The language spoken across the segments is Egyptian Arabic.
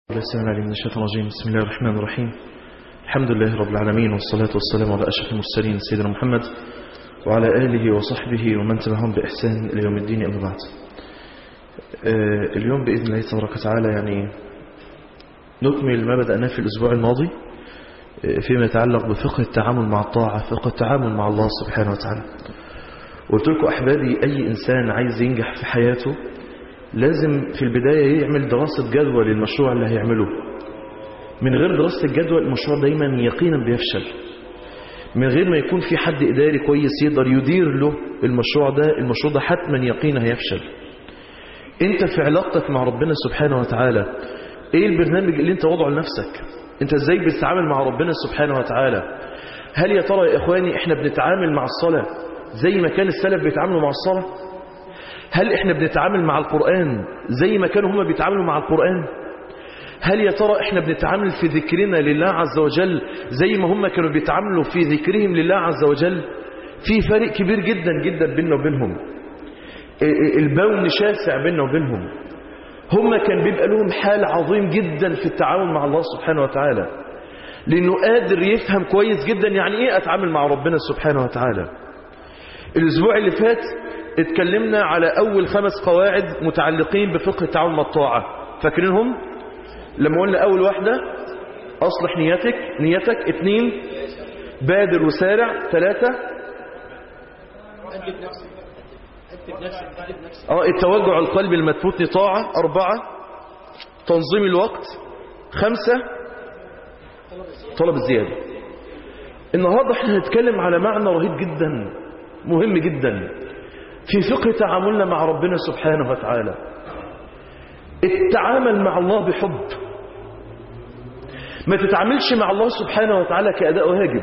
السلام عليكم من الشيطان الرجيم بسم الله الرحمن الرحيم الحمد لله رب العالمين والصلاة والسلام على أشرف المرسلين سيدنا محمد وعلى آله وصحبه ومن تبعهم بإحسان إلى يوم الدين أما بعد آه اليوم بإذن الله تبارك وتعالى يعني نكمل ما بدأناه في الأسبوع الماضي آه فيما يتعلق بفقه التعامل مع الطاعة فقه التعامل مع الله سبحانه وتعالى قلت لكم أحبابي أي إنسان عايز ينجح في حياته لازم في البداية يعمل دراسة جدوى للمشروع اللي هيعمله من غير دراسة الجدوى المشروع دايما يقينا بيفشل من غير ما يكون في حد إداري كويس يقدر يدير له المشروع ده المشروع ده حتما يقينا هيفشل انت في علاقتك مع ربنا سبحانه وتعالى ايه البرنامج اللي انت وضعه لنفسك انت ازاي بتتعامل مع ربنا سبحانه وتعالى هل يا ترى يا اخواني احنا بنتعامل مع الصلاة زي ما كان السلف بيتعاملوا مع الصلاة هل احنا بنتعامل مع القرآن زي ما كانوا هم بيتعاملوا مع القرآن هل يا ترى احنا بنتعامل في ذكرنا لله عز وجل زي ما هم كانوا بيتعاملوا في ذكرهم لله عز وجل في فرق كبير جدا جدا بيننا وبينهم البون شاسع بيننا وبينهم هم كان بيبقى لهم حال عظيم جدا في التعامل مع الله سبحانه وتعالى لانه قادر يفهم كويس جدا يعني ايه اتعامل مع ربنا سبحانه وتعالى الاسبوع اللي فات اتكلمنا على أول خمس قواعد متعلقين بفقه التعامل مع الطاعة فاكرينهم لما قلنا أول واحدة أصلح نيتك نيتك اثنين بادر وسارع ثلاثة اه التوجع القلبي المدفوت لطاعة أربعة تنظيم الوقت خمسة طلب الزيادة النهاردة احنا هنتكلم على معنى رهيب جدا مهم جدا في فقه تعاملنا مع ربنا سبحانه وتعالى التعامل مع الله بحب ما تتعاملش مع الله سبحانه وتعالى كأداء واجب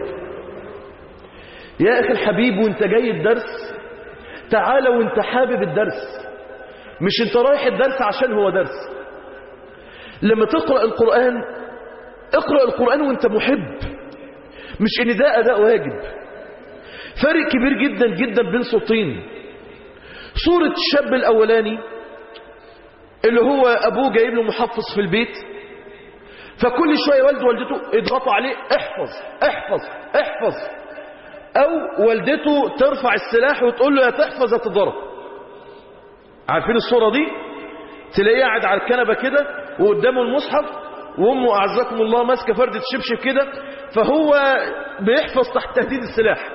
يا أخي الحبيب وانت جاي الدرس تعال وانت حابب الدرس مش انت رايح الدرس عشان هو درس لما تقرأ القرآن اقرأ القرآن وانت محب مش ان ده أداء واجب فرق كبير جدا جدا بين صوتين صورة الشاب الأولاني اللي هو أبوه جايب له محفظ في البيت فكل شوية والده والدته يضغطوا عليه احفظ احفظ احفظ أو والدته ترفع السلاح وتقول له يا تحفظ يا تضرب عارفين الصورة دي تلاقيه قاعد على الكنبة كده وقدامه المصحف وامه أعزكم الله ماسكة فردة شبشب كده فهو بيحفظ تحت تهديد السلاح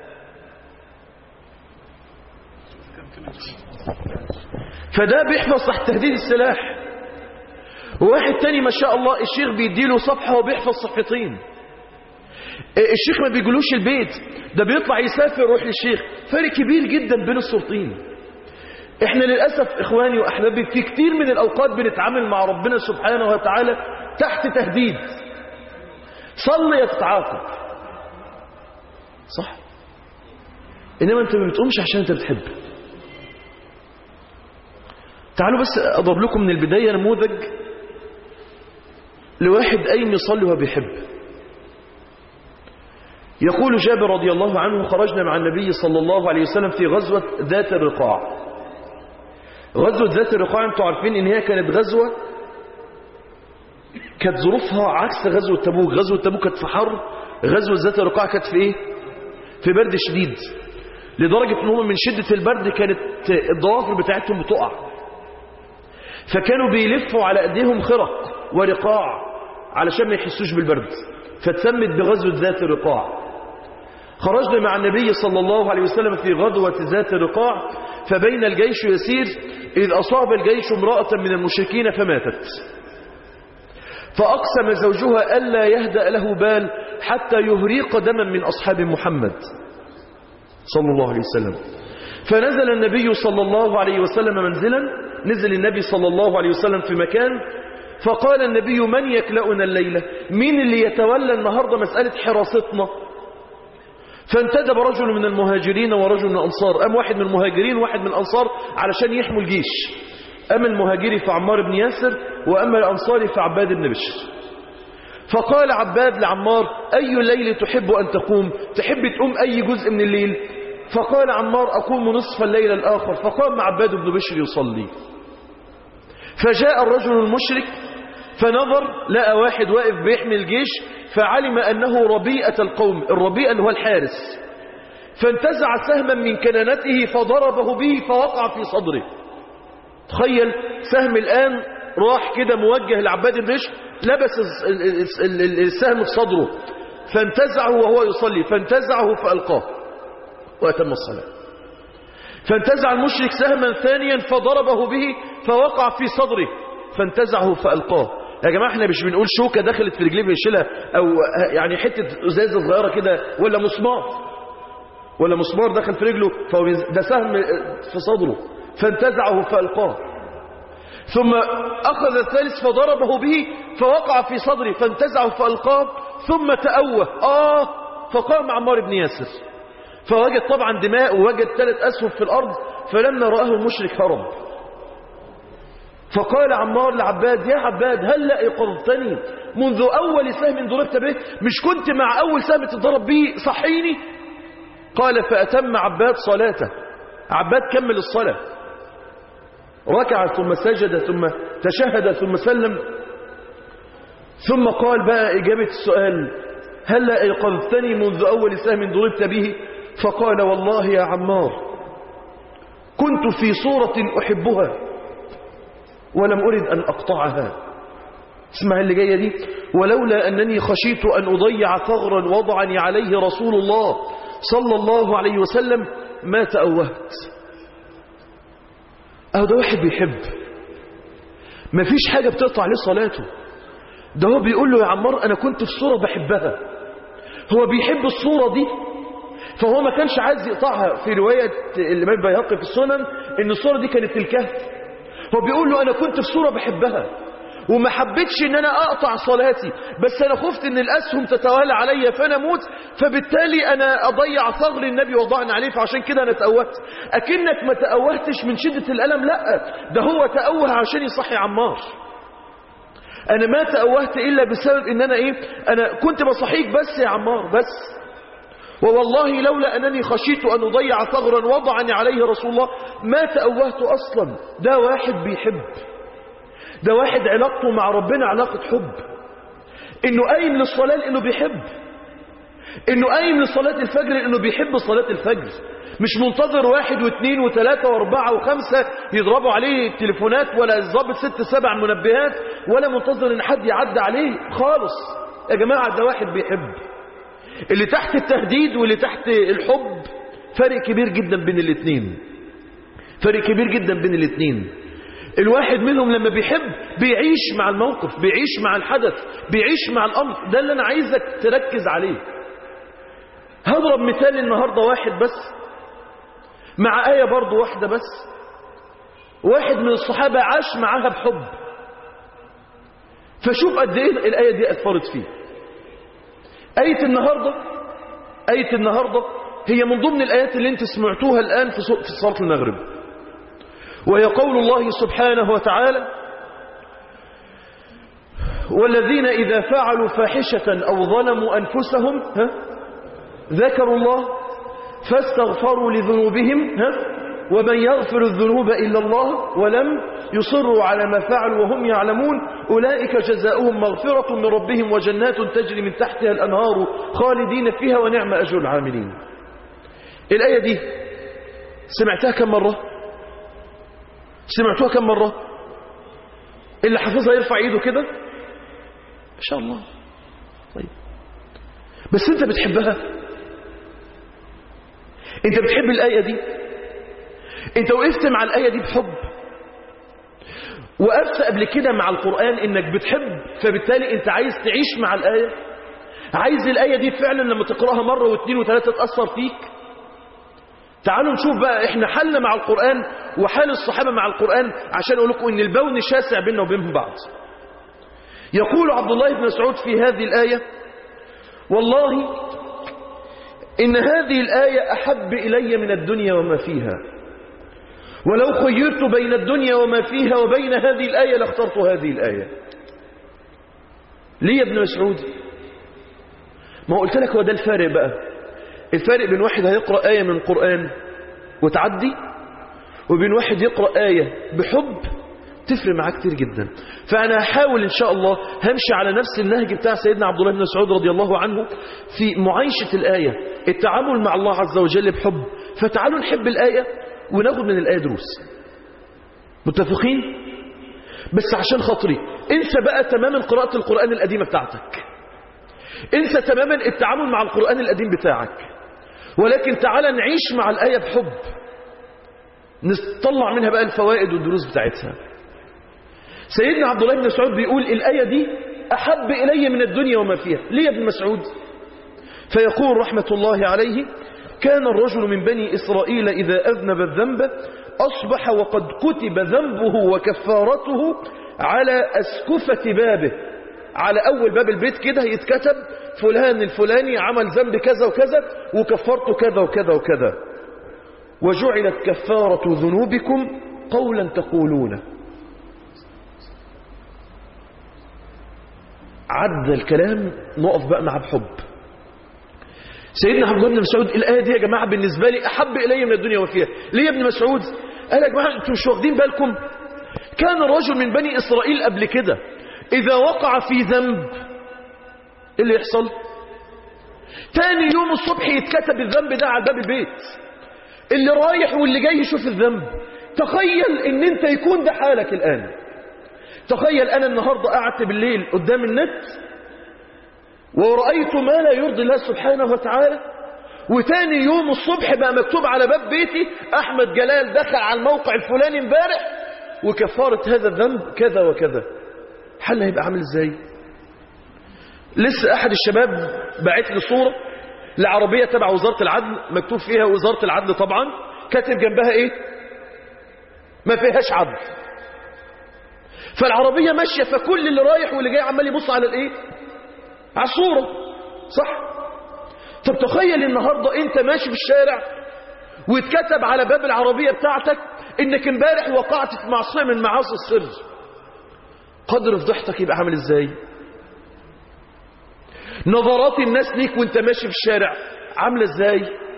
فده بيحفظ تحت تهديد السلاح وواحد تاني ما شاء الله الشيخ بيديله صفحة وبيحفظ صفحتين الشيخ ما بيجلوش البيت ده بيطلع يسافر يروح للشيخ فرق كبير جدا بين الصورتين احنا للأسف اخواني واحبابي في كتير من الاوقات بنتعامل مع ربنا سبحانه وتعالى تحت تهديد صلي يا تتعاقب صح انما انت ما بتقومش عشان انت بتحب تعالوا بس أضرب لكم من البداية نموذج لواحد قايم يصلي وهو بيحب يقول جابر رضي الله عنه خرجنا مع النبي صلى الله عليه وسلم في غزوة ذات الرقاع غزوة ذات الرقاع انتوا عارفين ان هي كانت غزوة كانت ظروفها عكس غزوة تبوك غزوة تبوك كانت في حر غزوة ذات الرقاع كانت في ايه في برد شديد لدرجة ان هم من شدة البرد كانت الضوافر بتاعتهم بتقع فكانوا بيلفوا على ايديهم خرق ورقاع علشان ما يحسوش بالبرد فتسمت بغزوة ذات الرقاع خرجنا مع النبي صلى الله عليه وسلم في غزوة ذات الرقاع فبين الجيش يسير إذ أصاب الجيش امرأة من المشركين فماتت فأقسم زوجها ألا يهدأ له بال حتى يهريق دما من أصحاب محمد صلى الله عليه وسلم فنزل النبي صلى الله عليه وسلم منزلا نزل النبي صلى الله عليه وسلم في مكان فقال النبي من يكلأنا الليلة مين اللي يتولى النهاردة مسألة حراستنا فانتدب رجل من المهاجرين ورجل من الأنصار أم واحد من المهاجرين واحد من الأنصار علشان يحموا الجيش أما المهاجري فعمار بن ياسر وأما الأنصاري فعباد بن بشر فقال عباد لعمار أي الليل تحب أن تقوم تحب تقوم أي جزء من الليل فقال عمار أقوم نصف الليل الآخر فقام عباد بن بشر يصلي فجاء الرجل المشرك فنظر لقى واحد واقف بيحمي الجيش فعلم أنه ربيئة القوم الربيئة اللي هو الحارس فانتزع سهما من كنانته فضربه به فوقع في صدره تخيل سهم الآن راح كده موجه لعباد البشر لبس السهم في صدره فانتزعه وهو يصلي فانتزعه فألقاه وأتم الصلاة فانتزع المشرك سهما ثانيا فضربه به فوقع في صدره فانتزعه فألقاه يا جماعة احنا مش بنقول شوكة دخلت في رجليه بيشيلها او يعني حتة ازازة صغيرة كده ولا مسمار ولا مسمار دخل في رجله فهو ده سهم في صدره فانتزعه فألقاه ثم أخذ الثالث فضربه به فوقع في صدره فانتزعه فألقاه ثم تأوه آه فقام عمار بن ياسر فوجد طبعا دماء ووجد ثلاث أسهم في الأرض فلما رآه المشرك هرب فقال عمار لعباد يا عباد هل ايقظتني منذ أول سهم ضربت به مش كنت مع أول سهم تضرب به صحيني قال فأتم عباد صلاته عباد كمل الصلاة ركع ثم سجد ثم تشهد ثم سلم ثم قال بقى إجابة السؤال هل ايقظتني منذ أول سهم ضربت به فقال والله يا عمار كنت في صورة أحبها ولم أرد أن أقطعها اسمع اللي جاية دي ولولا أنني خشيت أن أضيع ثغرا وضعني عليه رسول الله صلى الله عليه وسلم ما تأوهت أهو ده واحد بيحب مفيش حاجة بتقطع عليه صلاته ده هو بيقول له يا عمار أنا كنت في صورة بحبها هو بيحب الصورة دي فهو ما كانش عايز يقطعها في رواية الإمام بيهقي في السنن إن الصورة دي كانت في الكهف هو بيقول له أنا كنت في صورة بحبها وما حبيتش ان انا اقطع صلاتي بس انا خفت ان الاسهم تتوالى عليا فانا اموت فبالتالي انا اضيع ثغر النبي وضعني عليه فعشان كده انا تأوهت اكنك ما تأوهتش من شدة الالم لا ده هو تأوه عشان يصحي عمار انا ما تأوهت الا بسبب ان انا ايه انا كنت بصحيك بس يا عمار بس ووالله لولا أنني خشيت أن أضيع ثغرا وضعني عليه رسول الله ما تأوهت أصلا ده واحد بيحب ده واحد علاقته مع ربنا علاقة حب إنه قايم للصلاة لأنه بيحب إنه قايم لصلاة الفجر لأنه بيحب صلاة الفجر مش منتظر واحد واثنين وثلاثة واربعة وخمسة يضربوا عليه التليفونات ولا الضابط ست سبع منبهات ولا منتظر ان حد يعدي عليه خالص يا جماعة ده واحد بيحب اللي تحت التهديد واللي تحت الحب فرق كبير جدا بين الاثنين فرق كبير جدا بين الاثنين الواحد منهم لما بيحب بيعيش مع الموقف بيعيش مع الحدث بيعيش مع الأمر ده اللي أنا عايزك تركز عليه هضرب مثال النهاردة واحد بس مع آية برضو واحدة بس واحد من الصحابة عاش معاها بحب فشوف قد ايه الآية دي أثرت فيه آية النهاردة آية النهاردة هي من ضمن الآيات اللي انت سمعتوها الآن في صلاة المغرب وهي قول الله سبحانه وتعالى والذين إذا فعلوا فاحشة أو ظلموا أنفسهم ها ذكروا الله فاستغفروا لذنوبهم ها ومن يغفر الذنوب إلا الله ولم يصروا على ما فعلوا وهم يعلمون أولئك جزاؤهم مغفرة من ربهم وجنات تجري من تحتها الأنهار خالدين فيها ونعم أجر العاملين الآية دي سمعتها كم مرة سمعتوها كم مرة اللي حافظها يرفع ايده كده ما شاء الله طيب بس انت بتحبها انت بتحب الآية دي انت وقفت مع الآية دي بحب وقفت قبل كده مع القرآن انك بتحب فبالتالي انت عايز تعيش مع الآية عايز الآية دي فعلا لما تقرأها مرة واثنين وثلاثة تأثر فيك تعالوا نشوف بقى احنا حلنا مع القرآن وحال الصحابة مع القرآن عشان اقول لكم ان البون شاسع بيننا وبينهم بعض يقول عبد الله بن مسعود في هذه الآية والله إن هذه الآية أحب إلي من الدنيا وما فيها ولو خيرت بين الدنيا وما فيها وبين هذه الآية لاخترت هذه الآية ليه يا ابن مسعود ما قلت لك هو ده الفارق بقى الفارق بين واحد هيقرأ آية من القرآن وتعدي وبين واحد يقرأ آية بحب تفرق معاه كتير جدا فأنا هحاول إن شاء الله همشي على نفس النهج بتاع سيدنا عبد الله بن مسعود رضي الله عنه في معايشة الآية التعامل مع الله عز وجل بحب فتعالوا نحب الآية وناخد من الآية دروس متفقين بس عشان خاطري انسى بقى تماما قراءة القرآن القديمة بتاعتك انسى تماما التعامل مع القرآن القديم بتاعك ولكن تعالى نعيش مع الآية بحب نطلع منها بقى الفوائد والدروس بتاعتها سيدنا عبد الله بن مسعود بيقول الآية دي أحب إلي من الدنيا وما فيها ليه يا ابن مسعود فيقول رحمة الله عليه كان الرجل من بني إسرائيل إذا أذنب الذنب أصبح وقد كتب ذنبه وكفارته على أسكفة بابه على أول باب البيت كده يتكتب فلان الفلاني عمل ذنب كذا وكذا وكفرته كذا وكذا وكذا وجعلت كفارة ذنوبكم قولا تقولونه عدى الكلام نقف بقى مع بحب سيدنا عبد الله بن مسعود الآية دي يا جماعة بالنسبة لي أحب إلي من الدنيا وفيها ليه يا ابن مسعود قال يا جماعة أنتم مش واخدين بالكم كان رجل من بني إسرائيل قبل كده إذا وقع في ذنب إيه اللي يحصل تاني يوم الصبح يتكتب الذنب ده على باب البيت اللي رايح واللي جاي يشوف الذنب تخيل ان انت يكون ده حالك الآن تخيل أنا النهاردة قعدت بالليل قدام النت ورأيت ما لا يرضي الله سبحانه وتعالى وتاني يوم الصبح بقى مكتوب على باب بيتي أحمد جلال دخل على الموقع الفلاني امبارح وكفارة هذا الذنب كذا وكذا حل هيبقى عامل ازاي لسه أحد الشباب باعت لي صورة لعربية تبع وزارة العدل مكتوب فيها وزارة العدل طبعا كاتب جنبها ايه ما فيهاش عدل فالعربية ماشية فكل اللي رايح واللي جاي عمال يبص على الايه على الصورة صح طب تخيل النهاردة انت ماشي في الشارع واتكتب على باب العربية بتاعتك انك امبارح وقعت في معصية من معاصي السر قدر فضحتك يبقى عامل ازاي نظرات الناس ليك وانت ماشي في الشارع عاملة ازاي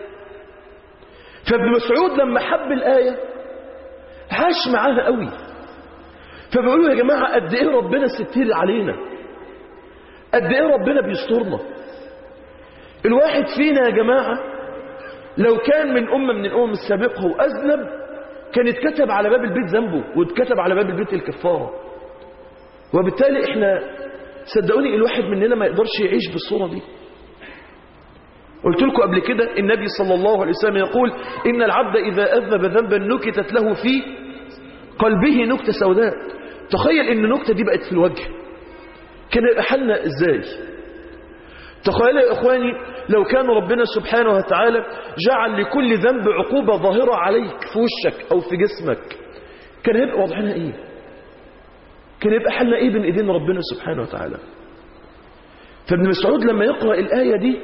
فابن مسعود لما حب الآية عاش معاها قوي فبيقولوا يا جماعة قد ايه ربنا ستير علينا قد ايه ربنا بيسترنا الواحد فينا يا جماعة لو كان من أمة من الأمم السابقة وأذنب كان اتكتب على باب البيت ذنبه واتكتب على باب البيت الكفارة وبالتالي احنا صدقوني الواحد مننا ما يقدرش يعيش بالصورة دي قلت لكم قبل كده النبي صلى الله عليه وسلم يقول إن العبد إذا أذنب ذنبا نكتت له في قلبه نكتة سوداء تخيل ان النكتة دي بقت في الوجه كان يبقى حالنا ازاي تخيل يا اخواني لو كان ربنا سبحانه وتعالى جعل لكل ذنب عقوبة ظاهرة عليك في وشك او في جسمك كان هيبقى وضعنا ايه كان يبقى حالنا ايه بين ايدين ربنا سبحانه وتعالى فابن مسعود لما يقرأ الآية دي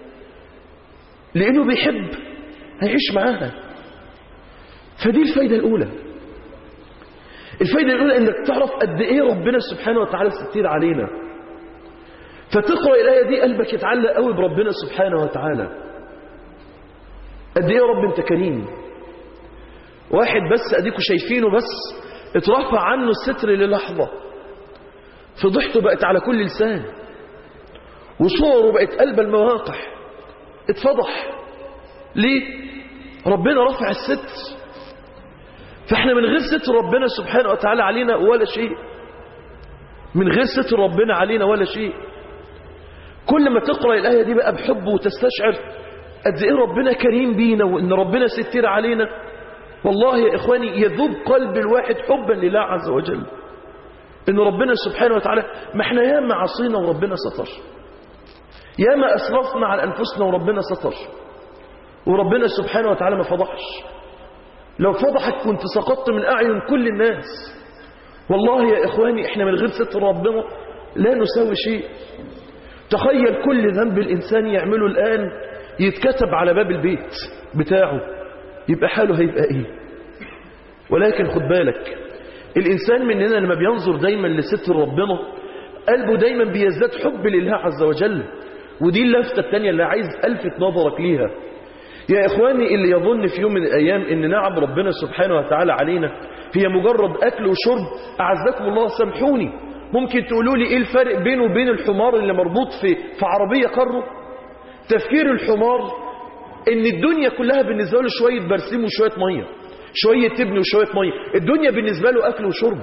لأنه بيحب هيعيش معاها فدي الفايدة الأولى الفايدة الأولى أنك تعرف قد إيه ربنا سبحانه وتعالى ستير علينا فتقرأ الآية دي قلبك يتعلق قوي بربنا سبحانه وتعالى قد إيه يا رب أنت كريم واحد بس أديكوا شايفينه بس اترفع عنه الستر للحظة فضحته بقت على كل لسان وصوره بقت قلب المواقع اتفضح ليه ربنا رفع الستر فاحنا من غير ستر ربنا سبحانه وتعالى علينا ولا شيء من غير ستر ربنا علينا ولا شيء كل ما تقرأ الآية دي بقى بحب وتستشعر قد ايه ربنا كريم بينا وان ربنا ستير علينا والله يا اخواني يذوب قلب الواحد حبا لله عز وجل ان ربنا سبحانه وتعالى ما احنا ياما عصينا وربنا ستر ياما اسرفنا على انفسنا وربنا ستر وربنا سبحانه وتعالى ما فضحش لو فضحك كنت سقطت من أعين كل الناس والله يا إخواني إحنا من غير ستر ربنا لا نساوي شيء تخيل كل ذنب الإنسان يعمله الآن يتكتب على باب البيت بتاعه يبقى حاله هيبقى إيه ولكن خد بالك الإنسان مننا لما بينظر دايما لستر ربنا قلبه دايما بيزداد حب لله عز وجل ودي اللفتة التانية اللي عايز ألفت نظرك ليها يا إخواني اللي يظن في يوم من الأيام إن نعم ربنا سبحانه وتعالى علينا هي مجرد أكل وشرب أعزكم الله سامحوني ممكن تقولوا لي إيه الفرق بينه وبين الحمار اللي مربوط في, في عربية كره تفكير الحمار إن الدنيا كلها بالنسبة له شوية برسيم وشوية مية شوية تبن وشوية مية الدنيا بالنسبة له أكل وشرب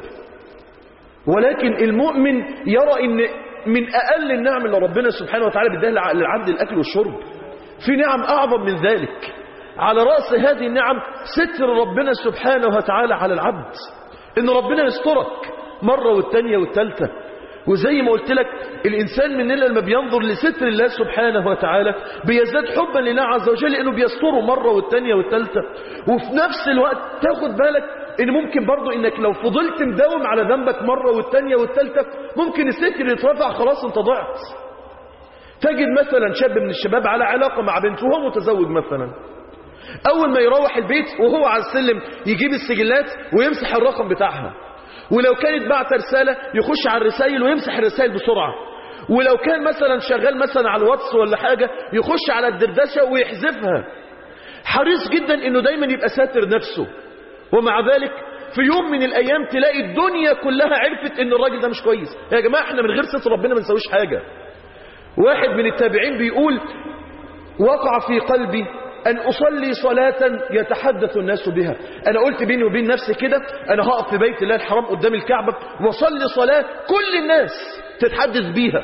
ولكن المؤمن يرى إن من أقل النعم اللي ربنا سبحانه وتعالى بيديها للعبد الأكل والشرب في نعم أعظم من ذلك على رأس هذه النعم ستر ربنا سبحانه وتعالى على العبد إن ربنا يسترك مرة والتانية والتالتة وزي ما قلت لك الإنسان مننا لما بينظر لستر الله سبحانه وتعالى بيزداد حبا لله عز وجل لأنه بيستره مرة والتانية والتالتة وفي نفس الوقت تاخد بالك ان ممكن برضو انك لو فضلت مداوم على ذنبك مرة والتانية والتالتة ممكن الستر يترفع خلاص انت ضعت تجد مثلا شاب من الشباب على علاقة مع بنت وهو متزوج مثلا اول ما يروح البيت وهو على السلم يجيب السجلات ويمسح الرقم بتاعها ولو كانت بعت رسالة يخش على الرسائل ويمسح الرسائل بسرعة ولو كان مثلا شغال مثلا على الواتس ولا حاجة يخش على الدردشة ويحذفها حريص جدا انه دايما يبقى ساتر نفسه ومع ذلك في يوم من الايام تلاقي الدنيا كلها عرفت ان الراجل ده مش كويس يا جماعة احنا من غير ستر ربنا ما نسويش حاجة واحد من التابعين بيقول وقع في قلبي أن أصلي صلاة يتحدث الناس بها أنا قلت بيني وبين نفسي كده أنا هقف في بيت الله الحرام قدام الكعبة وصلي صلاة كل الناس تتحدث بيها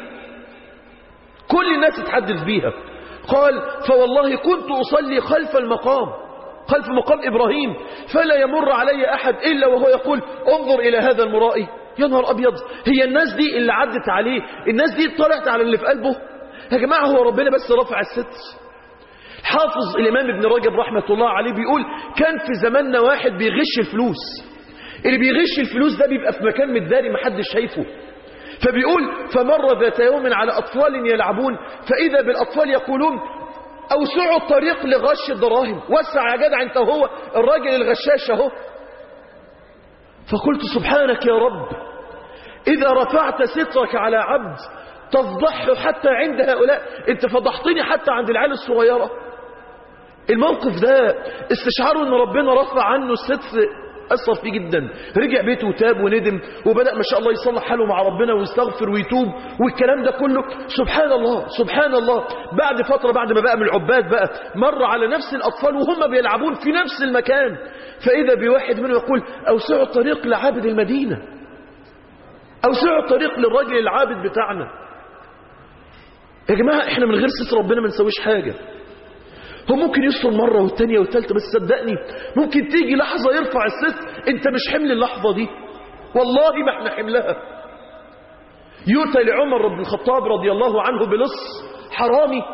كل الناس تتحدث بيها قال فوالله كنت أصلي خلف المقام خلف مقام إبراهيم فلا يمر علي أحد إلا وهو يقول انظر إلى هذا المرائي يا نهار أبيض هي الناس دي اللي عدت عليه الناس دي طلعت على اللي في قلبه يا جماعة هو ربنا بس رفع الستر حافظ الإمام ابن رجب رحمة الله عليه بيقول كان في زماننا واحد بيغش الفلوس اللي بيغش الفلوس ده بيبقى في مكان متداري محدش شايفه فبيقول فمر ذات يوم على أطفال يلعبون فإذا بالأطفال يقولون أوسعوا الطريق لغش الدراهم وسع يا جدع انت هو الراجل الغشاش اهو فقلت سبحانك يا رب إذا رفعت سترك على عبد تفضحه حتى عند هؤلاء انت فضحتني حتى عند العيال الصغيرة الموقف ده استشعاره ان ربنا رفع عنه الستر أثر فيه جدا رجع بيته وتاب وندم وبدأ ما شاء الله يصلح حاله مع ربنا ويستغفر ويتوب والكلام ده كله سبحان الله سبحان الله بعد فترة بعد ما بقى من العباد بقى مر على نفس الأطفال وهم بيلعبون في نفس المكان فإذا بواحد منهم يقول أوسعوا الطريق لعابد المدينة أوسعوا الطريق للراجل العابد بتاعنا يا جماعة احنا من غير ستر ربنا ما نسويش حاجة هو ممكن يستر مرة والتانية والتالتة بس صدقني ممكن تيجي لحظة يرفع الستر انت مش حمل اللحظة دي والله ما احنا حملها يؤتى لعمر بن الخطاب رضي الله عنه بلص حرامي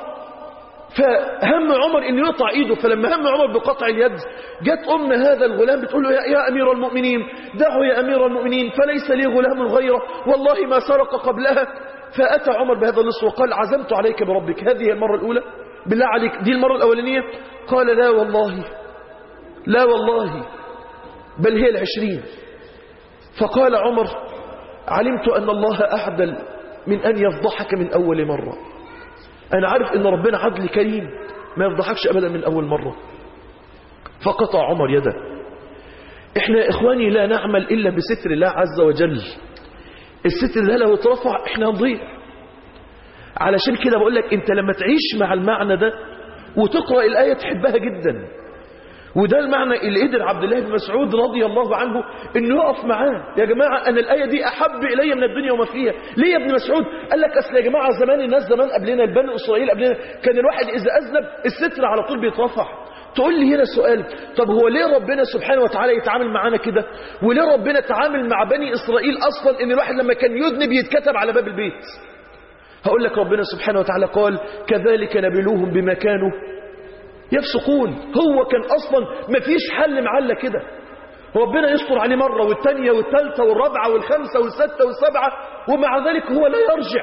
فهم عمر انه يقطع ايده فلما هم عمر بقطع اليد جت ام هذا الغلام بتقول له يا, يا امير المؤمنين دعه يا امير المؤمنين فليس لي غلام غيره والله ما سرق قبلها فاتى عمر بهذا اللص وقال عزمت عليك بربك هذه هي المره الاولى بالله عليك دي المره الاولانيه قال لا والله لا والله بل هي العشرين فقال عمر علمت ان الله اعدل من ان يفضحك من اول مره أنا عارف إن ربنا عدل كريم ما يفضحكش أبدا من أول مرة فقطع عمر يده إحنا يا إخواني لا نعمل إلا بستر الله عز وجل الستر ده لو اترفع إحنا هنضيع علشان كده بقول لك أنت لما تعيش مع المعنى ده وتقرأ الآية تحبها جدا وده المعنى اللي قدر عبد الله بن مسعود رضي الله عنه انه يقف معاه يا جماعة انا الآية دي احب الي من الدنيا وما فيها ليه يا ابن مسعود قال لك اصل يا جماعة زمان الناس زمان قبلنا البني اسرائيل قبلنا كان الواحد اذا اذنب الستر على طول بيترفع تقول لي هنا سؤال طب هو ليه ربنا سبحانه وتعالى يتعامل معانا كده وليه ربنا تعامل مع بني اسرائيل اصلا ان الواحد لما كان يذنب يتكتب على باب البيت هقول لك ربنا سبحانه وتعالى قال كذلك نبلوهم بما كانوا يفسقون هو كان أصلا مفيش حل معلة كده ربنا يستر عليه مرة والتانية والتالتة والرابعة والخامسة والستة والسبعة ومع ذلك هو لا يرجع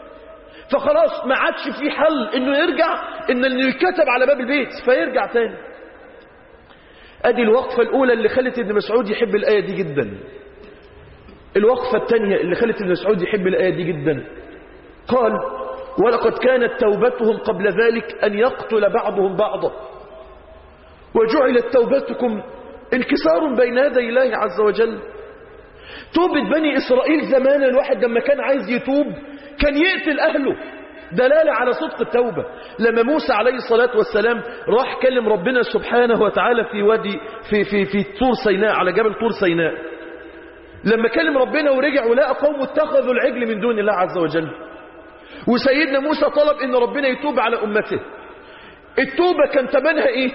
فخلاص ما عادش في حل انه يرجع ان انه يكتب على باب البيت فيرجع تاني ادي الوقفة الاولى اللي خلت ابن مسعود يحب الاية دي جدا الوقفة الثانية اللي خلت ابن مسعود يحب الاية دي جدا قال ولقد كانت توبتهم قبل ذلك أن يقتل بعضهم بعضا وجعلت توبتكم انكسار بين يدي الله عز وجل توبة بني إسرائيل زمان الواحد لما كان عايز يتوب كان يقتل أهله دلالة على صدق التوبة لما موسى عليه الصلاة والسلام راح كلم ربنا سبحانه وتعالى في وادي في في في طور سيناء على جبل طور سيناء لما كلم ربنا ورجع ولقى قوم اتخذوا العجل من دون الله عز وجل وسيدنا موسى طلب ان ربنا يتوب على امته التوبة كان ثمنها ايه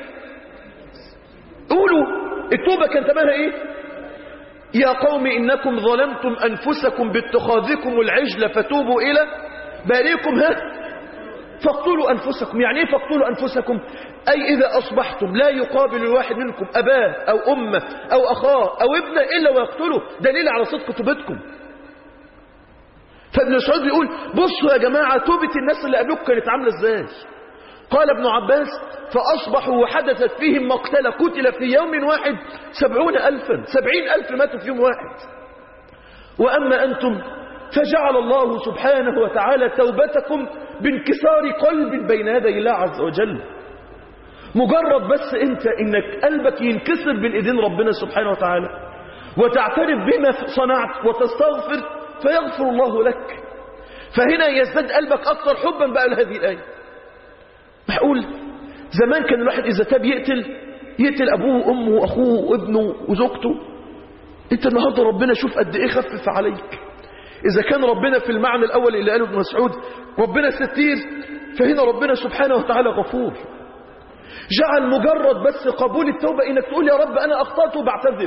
قولوا التوبة كان ثمنها ايه يا قوم انكم ظلمتم انفسكم باتخاذكم العجل فتوبوا الى باريكم ها فاقتلوا انفسكم يعني ايه فاقتلوا انفسكم اي اذا اصبحتم لا يقابل الواحد منكم اباه او امه او اخاه او ابنه الا ويقتله دليل على صدق توبتكم فابن مسعود بيقول بصوا يا جماعة توبة الناس اللي قبلكم كانت عاملة ازاي قال ابن عباس فأصبحوا وحدثت فيهم مقتلة قتل في يوم واحد سبعون ألفا سبعين ألف ماتوا في يوم واحد وأما أنتم فجعل الله سبحانه وتعالى توبتكم بانكسار قلب بين يدي الله عز وجل مجرد بس انت انك قلبك ينكسر بين ايدين ربنا سبحانه وتعالى وتعترف بما صنعت وتستغفر فيغفر الله لك فهنا يزداد قلبك أكثر حبا بقى لهذه الآية معقول زمان كان الواحد إذا تاب يقتل يقتل أبوه وأمه وأخوه وابنه وزوجته أنت النهاردة ربنا شوف قد إيه خفف عليك إذا كان ربنا في المعنى الأول اللي قاله ابن مسعود ربنا ستير فهنا ربنا سبحانه وتعالى غفور جعل مجرد بس قبول التوبة إنك تقول يا رب أنا أخطأت وبعتذر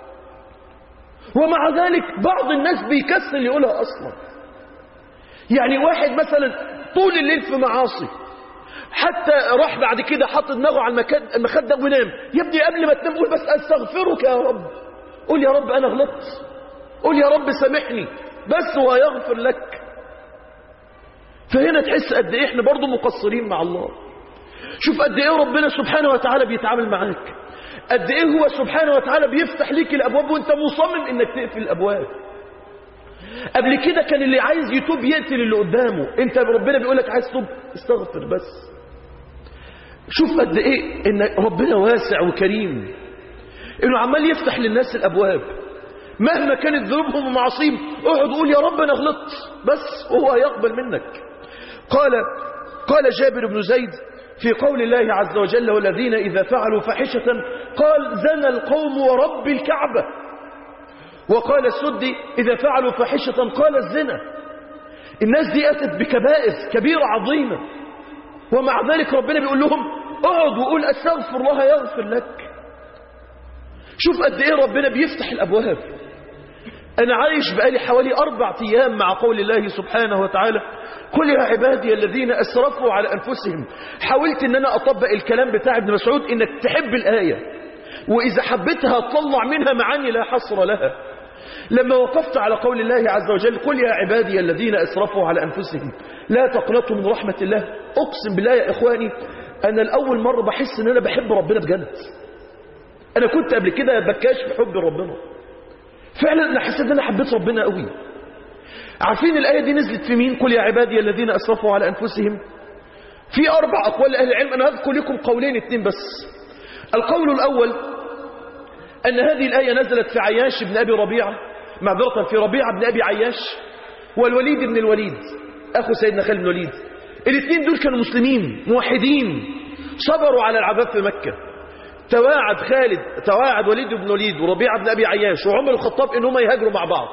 ومع ذلك بعض الناس بيكسل يقولها أصلا يعني واحد مثلا طول الليل في معاصي حتى راح بعد كده حط دماغه على المكد- المخدة ونام يا ابني قبل ما تنام قول بس استغفرك يا رب قول يا رب أنا غلطت قول يا رب سامحني بس ويغفر لك فهنا تحس قد ايه احنا برضو مقصرين مع الله شوف قد ايه ربنا سبحانه وتعالى بيتعامل معاك قد ايه هو سبحانه وتعالى بيفتح ليك الابواب وانت مصمم انك تقفل الابواب قبل كده كان اللي عايز يتوب يقتل اللي قدامه انت ربنا بيقول لك عايز تتوب استغفر بس شوف قد ايه ان ربنا واسع وكريم انه عمال يفتح للناس الابواب مهما كانت ذنوبهم ومعاصيهم اقعد قول يا رب انا غلطت بس وهو هيقبل منك قال قال جابر بن زيد في قول الله عز وجل والذين إذا فعلوا فحشة قال زنى القوم ورب الكعبة وقال السدي إذا فعلوا فحشة قال الزنا الناس دي أتت بكبائر كبيرة عظيمة ومع ذلك ربنا بيقول لهم اقعد وقول استغفر الله يغفر لك شوف قد ايه ربنا بيفتح الابواب انا عايش بقالي حوالي اربع ايام مع قول الله سبحانه وتعالى قل يا عبادي الذين اسرفوا على انفسهم حاولت ان انا اطبق الكلام بتاع ابن مسعود انك تحب الايه واذا حبيتها تطلع منها معاني لا حصر لها لما وقفت على قول الله عز وجل قل يا عبادي الذين اسرفوا على انفسهم لا تقنطوا من رحمه الله اقسم بالله يا اخواني انا الاول مره بحس ان انا بحب ربنا بجد انا كنت قبل كده بكاش بحب ربنا فعلا انا حسيت ان انا حبيت ربنا قوي عارفين الايه دي نزلت في مين قل يا عبادي الذين اسرفوا على انفسهم في اربع اقوال لاهل العلم انا هذكر لكم قولين اتنين بس القول الاول ان هذه الايه نزلت في عياش بن ابي ربيعه معذره في ربيعه بن ابي عياش والوليد بن الوليد اخو سيدنا خالد بن الوليد الاثنين دول كانوا مسلمين موحدين صبروا على العذاب في مكه تواعد خالد تواعد وليد بن وليد وربيعة بن أبي عياش وعمر الخطاب إن هم يهاجروا مع بعض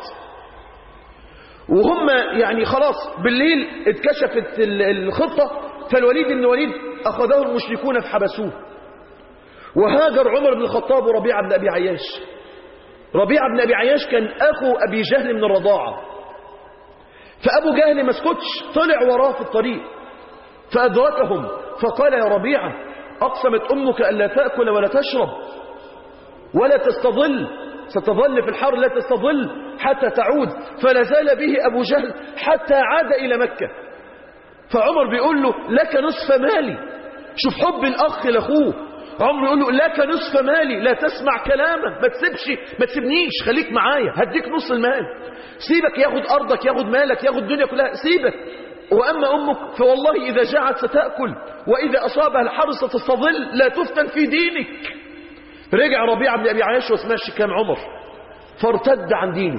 وهم يعني خلاص بالليل اتكشفت ال- الخطة فالوليد بن وليد أخذه المشركون فحبسوه وهاجر عمر بن الخطاب وربيعة بن أبي عياش ربيعة بن أبي عياش كان أخو أبي جهل من الرضاعة فأبو جهل ما اسكتش طلع وراه في الطريق فأدركهم فقال يا ربيعة أقسمت أمك ألا تأكل ولا تشرب ولا تستظل ستظل في الحر لا تستظل حتى تعود فلا زال به أبو جهل حتى عاد إلى مكة فعمر بيقول له لك نصف مالي شوف حب الأخ لأخوه عمر يقول له لك نصف مالي لا تسمع كلاما ما تسيبش ما تسيبنيش خليك معايا هديك نص المال سيبك ياخد أرضك ياخد مالك ياخد الدنيا كلها سيبك وأما أمك فوالله إذا جاعت ستأكل وإذا أصابها الحر ستستظل لا تفتن في دينك رجع ربيعة بن أبي عياش وسمعش كلام عمر فارتد عن دينه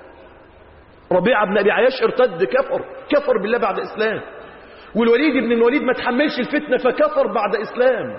ربيعة بن أبي عياش ارتد كفر كفر بالله بعد إسلام والوليد بن الوليد ما تحملش الفتنة فكفر بعد إسلام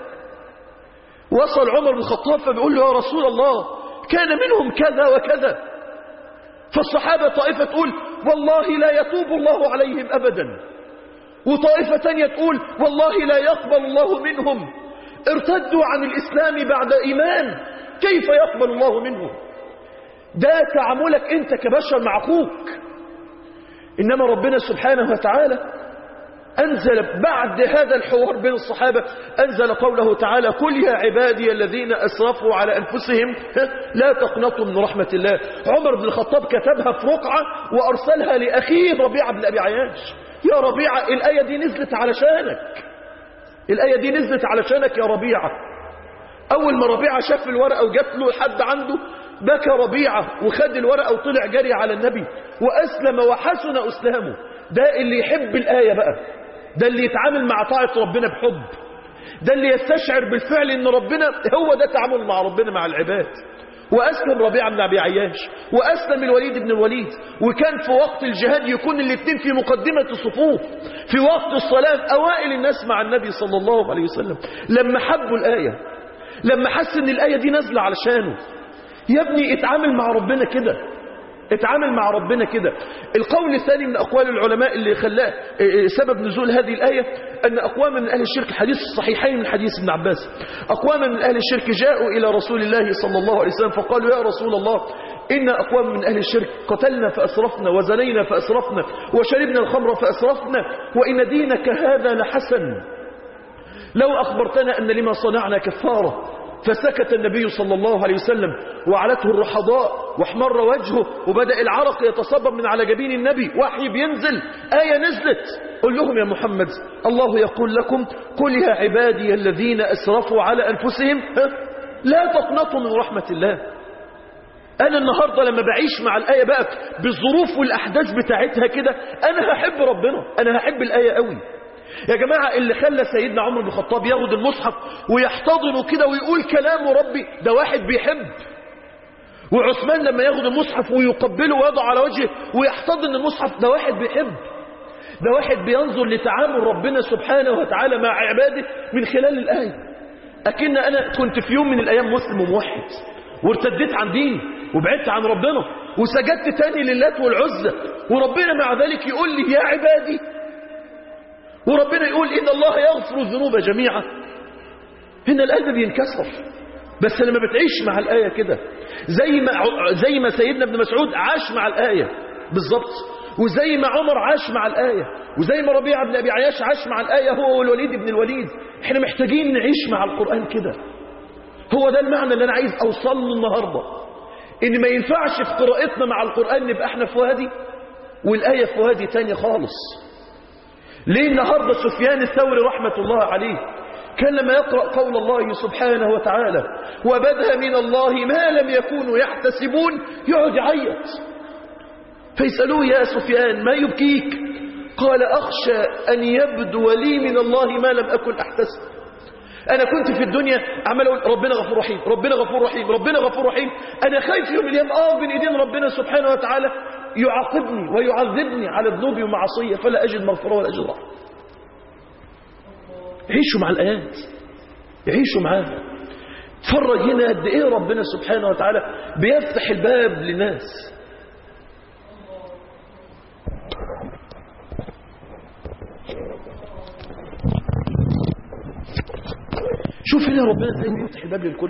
وصل عمر بن الخطاب فبيقول له يا رسول الله كان منهم كذا وكذا فالصحابة طائفة تقول والله لا يتوب الله عليهم أبدا وطائفة تانية تقول والله لا يقبل الله منهم ارتدوا عن الإسلام بعد إيمان كيف يقبل الله منهم ده تعاملك أنت كبشر مع أخوك إنما ربنا سبحانه وتعالى أنزل بعد هذا الحوار بين الصحابة أنزل قوله تعالى قل يا عبادي الذين أسرفوا على أنفسهم لا تقنطوا من رحمة الله عمر بن الخطاب كتبها في رقعة وأرسلها لأخيه ربيعة بن أبي عياش يا ربيعة الآية دي نزلت علشانك الآية دي نزلت علشانك يا ربيعة أول ما ربيعة شاف الورقة وجات له حد عنده بكى ربيعة وخد الورقة وطلع جري على النبي وأسلم وحسن أسلامه ده اللي يحب الآية بقى ده اللي يتعامل مع طاعة ربنا بحب ده اللي يستشعر بالفعل ان ربنا هو ده تعامل مع ربنا مع العباد وأسلم ربيعة بن أبي عياش وأسلم الوليد بن الوليد وكان في وقت الجهاد يكون الاثنين في مقدمة الصفوف في وقت الصلاة أوائل الناس مع النبي صلى الله عليه وسلم لما حبوا الآية لما حس ان الآية دي نازلة علشانه يا ابني اتعامل مع ربنا كده اتعامل مع ربنا كده القول الثاني من أقوال العلماء اللي خلاه سبب نزول هذه الآية أن أقواما من أهل الشرك حديث الصحيحين من حديث ابن عباس أقواما من أهل الشرك جاءوا إلى رسول الله صلى الله عليه وسلم فقالوا يا رسول الله إن أقوام من أهل الشرك قتلنا فأسرفنا وزنينا فأسرفنا وشربنا الخمر فأسرفنا وإن دينك هذا لحسن لو أخبرتنا أن لما صنعنا كفارة فسكت النبي صلى الله عليه وسلم وعلته الرحضاء واحمر وجهه وبدأ العرق يتصبب من على جبين النبي وحي بينزل آية نزلت قل لهم يا محمد الله يقول لكم قل يا عبادي الذين أسرفوا على أنفسهم لا تقنطوا من رحمة الله أنا النهاردة لما بعيش مع الآية بقى بالظروف والأحداث بتاعتها كده أنا هحب ربنا أنا هحب الآية قوي يا جماعة اللي خلى سيدنا عمر بن الخطاب ياخد المصحف ويحتضنه كده ويقول كلام ربي ده واحد بيحب وعثمان لما ياخد المصحف ويقبله ويضع على وجهه ويحتضن المصحف ده واحد بيحب ده واحد بينظر لتعامل ربنا سبحانه وتعالى مع عباده من خلال الآية أكن أنا كنت في يوم من الأيام مسلم وموحد وارتديت عن ديني وبعدت عن ربنا وسجدت تاني للات والعزة وربنا مع ذلك يقول لي يا عبادي وربنا يقول إن الله يغفر الذنوب جميعا هنا القلب بينكسر بس لما بتعيش مع الآية كده زي ما زي ما سيدنا ابن مسعود عاش مع الآية بالظبط وزي ما عمر عاش مع الآية وزي ما ربيعة بن أبي عياش عاش مع الآية هو والوليد بن الوليد احنا محتاجين نعيش مع القرآن كده هو ده المعنى اللي أنا عايز أوصل له النهاردة إن ما ينفعش في قراءتنا مع القرآن نبقى احنا في وادي والآية في وادي تاني خالص ليه النهاردة سفيان الثوري رحمة الله عليه كان لما يقرأ قول الله سبحانه وتعالى وبدها من الله ما لم يكونوا يحتسبون يقعد يعيط فيسألوه يا سفيان ما يبكيك قال أخشى أن يبدو لي من الله ما لم أكن أحتسب أنا كنت في الدنيا عمال أقول ربنا غفور رحيم ربنا غفور رحيم ربنا غفور رحيم أنا خايف يوم اليوم آه بين إيدين ربنا سبحانه وتعالى يعاقبني ويعذبني على ذنوبي ومعصية فلا أجد مغفرة ولا أجد رحمة عيشوا مع الآيات عيشوا معاها تفرج هنا قد إيه ربنا سبحانه وتعالى بيفتح الباب للناس شوف هنا ربنا ازاي بيفتح الباب للكل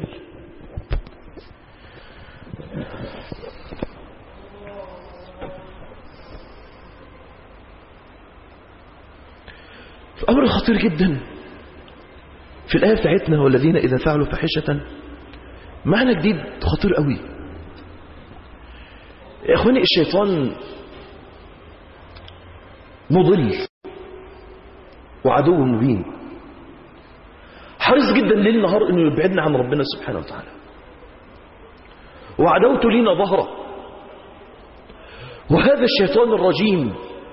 أمر خطير جدا في الآية بتاعتنا والذين إذا فعلوا فاحشة معنى جديد خطير قوي يا أخواني الشيطان مضل وعدو مبين حريص جدا ليل نهار انه يبعدنا عن ربنا سبحانه وتعالى وعدوته لينا ظهره وهذا الشيطان الرجيم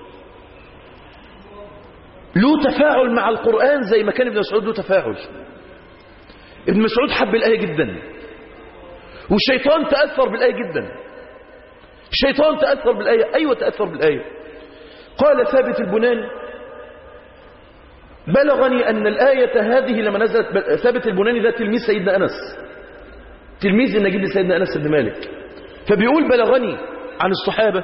له تفاعل مع القرآن زي ما كان ابن مسعود له تفاعل ابن مسعود حب الآية جدا والشيطان تأثر بالآية جدا الشيطان تأثر بالآية أيوة تأثر بالآية قال ثابت البناني بلغني أن الآية هذه لما نزلت ثابت البناني ده تلميذ سيدنا أنس تلميذ النجيب لسيدنا أنس بن مالك فبيقول بلغني عن الصحابة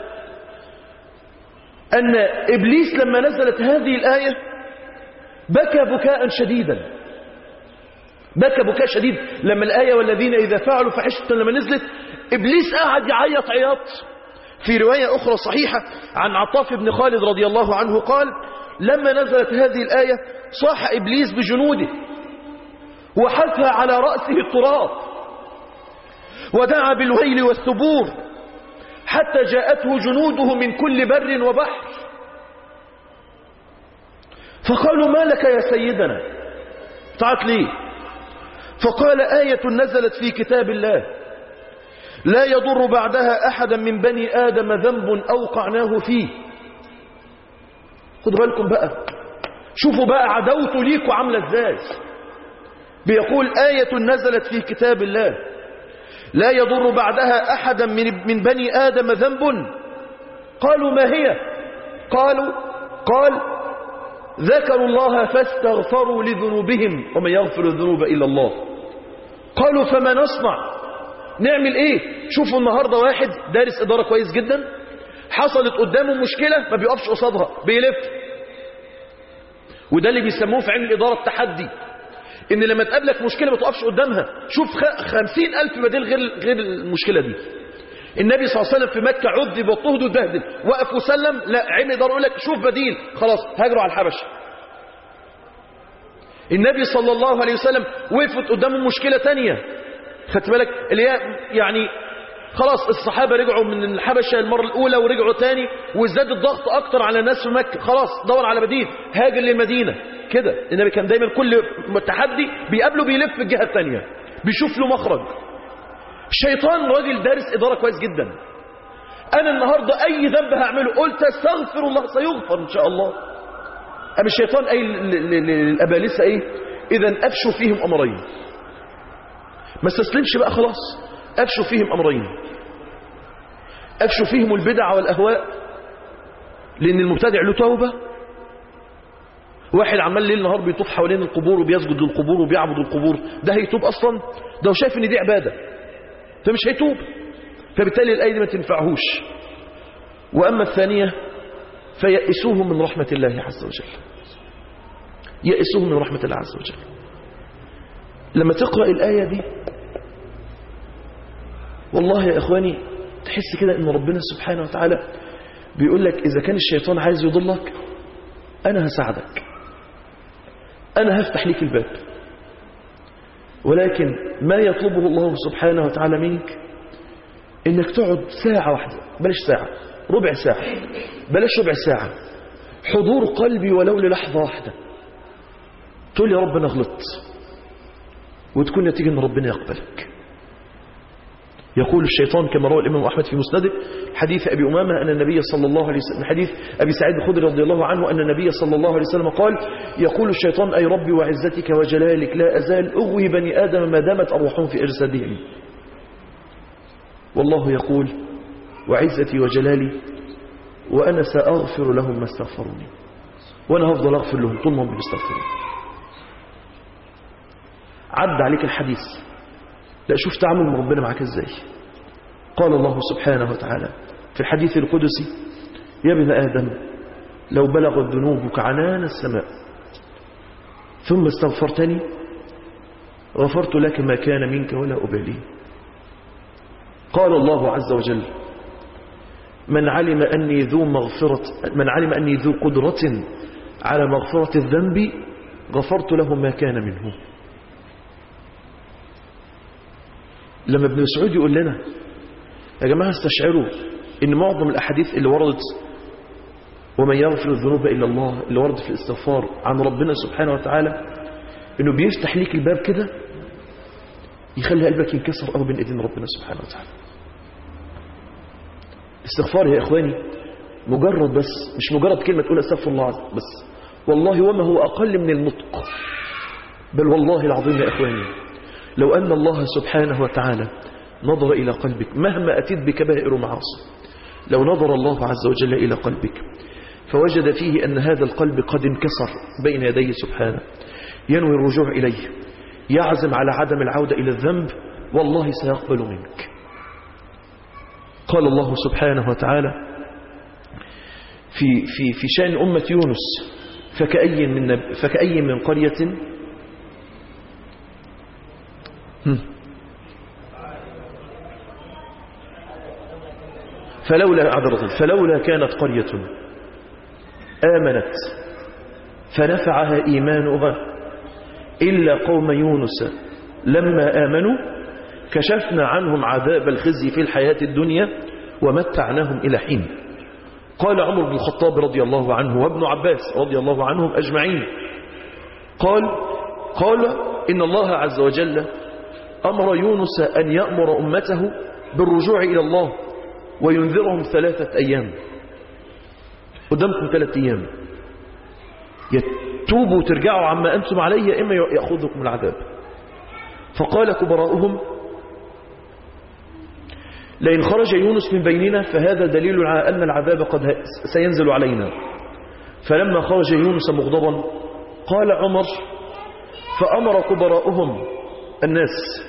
أن إبليس لما نزلت هذه الآية بكى بكاء شديدا بكى بكاء شديد لما الآية والذين إذا فعلوا فحشة لما نزلت إبليس قاعد يعيط عياط في رواية أخرى صحيحة عن عطاف بن خالد رضي الله عنه قال لما نزلت هذه الآية صاح إبليس بجنوده وحثى على رأسه التراب ودعا بالويل والثبور حتى جاءته جنوده من كل بر وبحر فقالوا ما لك يا سيدنا تعال ليه فقال آية نزلت في كتاب الله لا يضر بعدها أحدا من بني آدم ذنب أوقعناه فيه خدوا بالكم بقى شوفوا بقى عدوته ليكوا عاملة ازاي بيقول آية نزلت في كتاب الله لا يضر بعدها أحدا من, من بني آدم ذنب قالوا ما هي قالوا قال ذكروا الله فاستغفروا لذنوبهم ومن يغفر الذنوب إلا الله قالوا فما نصنع نعمل ايه شوفوا النهاردة واحد دارس إدارة كويس جدا حصلت قدامه مشكلة ما بيقفش قصادها بيلف وده اللي بيسموه في علم الإدارة التحدي ان لما تقابلك مشكلة ما تقفش قدامها شوف خمسين ألف بديل غير, غير المشكلة دي النبي صلى الله عليه وسلم في مكة عذب واضطهد واتبهدل وقف وسلم لا علم الإدارة يقول لك شوف بديل خلاص هاجروا على الحبشة النبي صلى الله عليه وسلم وقفت قدامه مشكلة تانية خدت بالك اللي هي يعني خلاص الصحابة رجعوا من الحبشة المرة الأولى ورجعوا تاني وازداد الضغط أكتر على الناس في مكة خلاص دور على بديل هاجر للمدينة كده النبي كان دايما كل تحدي بيقابله بيلف في الجهة التانية بيشوف له مخرج الشيطان راجل دارس إدارة كويس جدا أنا النهاردة أي ذنب هعمله قلت استغفر الله سيغفر إن شاء الله أما الشيطان أي للأبالسة إيه إذا أفشوا فيهم أمرين ما استسلمش بقى خلاص أفشوا فيهم أمرين أفشوا فيهم البدع والأهواء لأن المبتدع له توبة واحد عمال ليل نهار بيطوف حوالين القبور وبيسجد للقبور وبيعبد القبور ده هيتوب أصلا ده هو شايف إن دي عبادة فمش هيتوب فبالتالي الآية دي ما تنفعهوش وأما الثانية فيأسوهم من رحمة الله عز وجل يأسوهم من رحمة الله عز وجل لما تقرأ الآية دي والله يا إخواني تحس كده إن ربنا سبحانه وتعالى بيقول لك إذا كان الشيطان عايز يضلك أنا هساعدك أنا هفتح ليك الباب ولكن ما يطلبه الله سبحانه وتعالى منك إنك تقعد ساعة واحدة بلاش ساعة ربع ساعة بلاش ربع ساعة حضور قلبي ولو للحظة واحدة تقول يا رب أنا غلطت وتكون نتيجة أن ربنا يقبلك يقول الشيطان كما روى الإمام أحمد في مسنده حديث أبي أمامة أن النبي صلى الله عليه وسلم حديث أبي سعيد الخدري رضي الله عنه أن النبي صلى الله عليه وسلم قال يقول الشيطان أي ربي وعزتك وجلالك لا أزال أغوي بني آدم ما دامت أرواحهم في أجسادهم والله يقول وعزتي وجلالي وأنا سأغفر لهم ما استغفروني وأنا هفضل أغفر لهم طول ما هم بيستغفرون عد عليك الحديث لا شوف تعامل من ربنا معك ازاي قال الله سبحانه وتعالى في الحديث القدسي يا ابن آدم لو بلغت ذنوبك عنان السماء ثم استغفرتني غفرت لك ما كان منك ولا أبالي قال الله عز وجل من علم أني ذو مغفرة من علم أني ذو قدرة على مغفرة الذنب غفرت له ما كان منه لما ابن مسعود يقول لنا يا جماعة استشعروا ان معظم الاحاديث اللي وردت ومن يغفر الذنوب الا الله اللي وردت في الاستغفار عن ربنا سبحانه وتعالى انه بيفتح ليك الباب كده يخلي قلبك ينكسر قوي بين ايدين ربنا سبحانه وتعالى الاستغفار يا اخواني مجرد بس مش مجرد كلمة تقول استغفر الله بس والله وما هو اقل من النطق بل والله العظيم يا اخواني لو أن الله سبحانه وتعالى نظر إلى قلبك مهما أتيت بكبائر ومعاصي لو نظر الله عز وجل إلى قلبك فوجد فيه أن هذا القلب قد انكسر بين يديه سبحانه ينوي الرجوع إليه يعزم على عدم العودة إلى الذنب والله سيقبل منك قال الله سبحانه وتعالى في, في, في شأن أمة يونس فكأي من, نب فكأي من قرية فلولا عذرة فلولا كانت قرية آمنت فنفعها إيمانها إلا قوم يونس لما آمنوا كشفنا عنهم عذاب الخزي في الحياة الدنيا ومتعناهم إلى حين قال عمر بن الخطاب رضي الله عنه وابن عباس رضي الله عنهم أجمعين قال قال إن الله عز وجل أمر يونس أن يأمر أمته بالرجوع إلى الله وينذرهم ثلاثة أيام قدامكم ثلاثة أيام يتوبوا وترجعوا عما أنتم عليه يا إما يأخذكم العذاب فقال كبراؤهم لئن خرج يونس من بيننا فهذا دليل على أن العذاب قد سينزل علينا فلما خرج يونس مغضبا قال عمر فأمر كبراؤهم الناس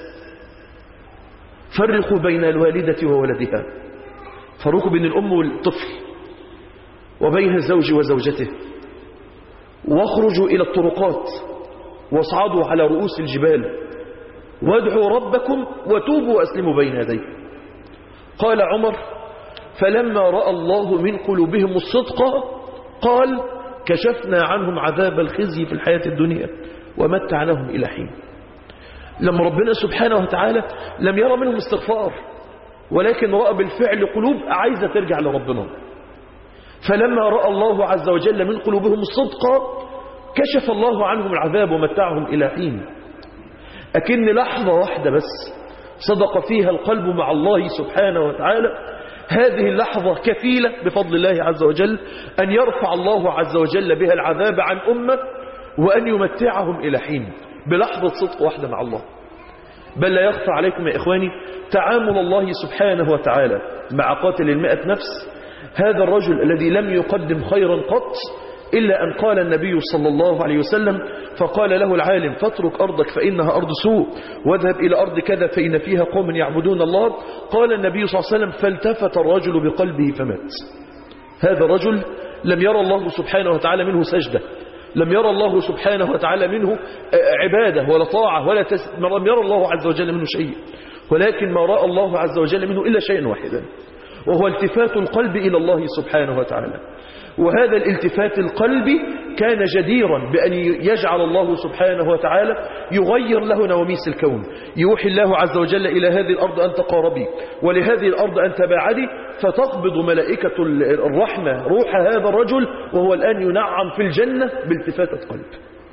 فرقوا بين الوالدة وولدها فرقوا بين الأم والطفل وبين الزوج وزوجته واخرجوا إلى الطرقات واصعدوا على رؤوس الجبال وادعوا ربكم وتوبوا وأسلموا بين يديه قال عمر فلما رأى الله من قلوبهم الصدق قال كشفنا عنهم عذاب الخزي في الحياة الدنيا ومتعناهم إلى حين لما ربنا سبحانه وتعالى لم يرى منهم استغفار ولكن رأى بالفعل قلوب عايزة ترجع لربنا فلما رأى الله عز وجل من قلوبهم الصدق كشف الله عنهم العذاب ومتعهم إلى حين أكن لحظة واحدة بس صدق فيها القلب مع الله سبحانه وتعالى هذه اللحظة كفيلة بفضل الله عز وجل أن يرفع الله عز وجل بها العذاب عن أمة وأن يمتعهم إلى حين بلحظة صدق واحدة مع الله بل لا يخفى عليكم يا إخواني تعامل الله سبحانه وتعالى مع قاتل المئة نفس هذا الرجل الذي لم يقدم خيرا قط إلا أن قال النبي صلى الله عليه وسلم فقال له العالم فاترك أرضك فإنها أرض سوء واذهب إلى أرض كذا فإن فيها قوم يعبدون الله قال النبي صلى الله عليه وسلم فالتفت الرجل بقلبه فمات هذا الرجل لم يرى الله سبحانه وتعالى منه سجدة لم يرى الله سبحانه وتعالى منه عبادة ولا طاعة ولا تس... لم يرى الله عز وجل منه شيء ولكن ما رأى الله عز وجل منه إلا شيء واحدا وهو التفات القلب إلى الله سبحانه وتعالى وهذا الالتفات القلبي كان جديرا بأن يجعل الله سبحانه وتعالى يغير له نواميس الكون يوحي الله عز وجل إلى هذه الأرض أن تقاربي ولهذه الأرض أن تباعدي فتقبض ملائكة الرحمة روح هذا الرجل وهو الآن ينعم في الجنة بالتفاتة قلب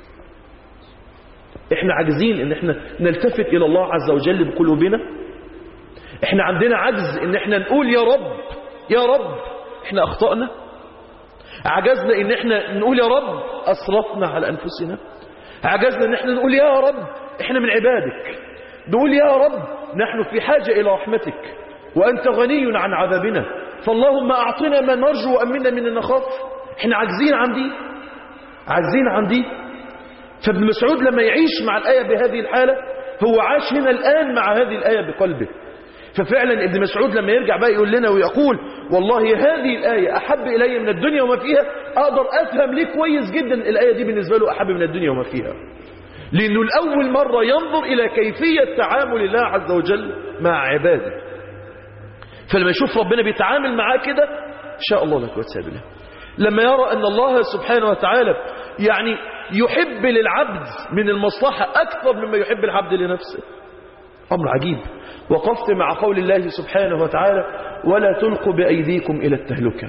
احنا عاجزين ان احنا نلتفت الى الله عز وجل بقلوبنا احنا عندنا عجز ان احنا نقول يا رب يا رب احنا اخطأنا عجزنا ان احنا نقول يا رب اسرفنا على انفسنا عجزنا ان احنا نقول يا رب احنا من عبادك نقول يا رب نحن في حاجة الى رحمتك وانت غني عن عذابنا فاللهم اعطنا ما نرجو وامنا من نخاف احنا عاجزين عن دي عاجزين عن دي فابن مسعود لما يعيش مع الآية بهذه الحالة هو عاش هنا الآن مع هذه الآية بقلبه ففعلا ابن مسعود لما يرجع بقى يقول لنا ويقول والله هذه الآية أحب إلي من الدنيا وما فيها أقدر أفهم ليه كويس جدا الآية دي بالنسبة له أحب من الدنيا وما فيها لأنه الأول مرة ينظر إلى كيفية تعامل الله عز وجل مع عباده فلما يشوف ربنا بيتعامل معاه كده إن شاء الله لك وتسابله لما يرى أن الله سبحانه وتعالى يعني يحب للعبد من المصلحة أكثر مما يحب العبد لنفسه أمر عجيب وقفت مع قول الله سبحانه وتعالى ولا تلقوا بأيديكم إلى التهلكة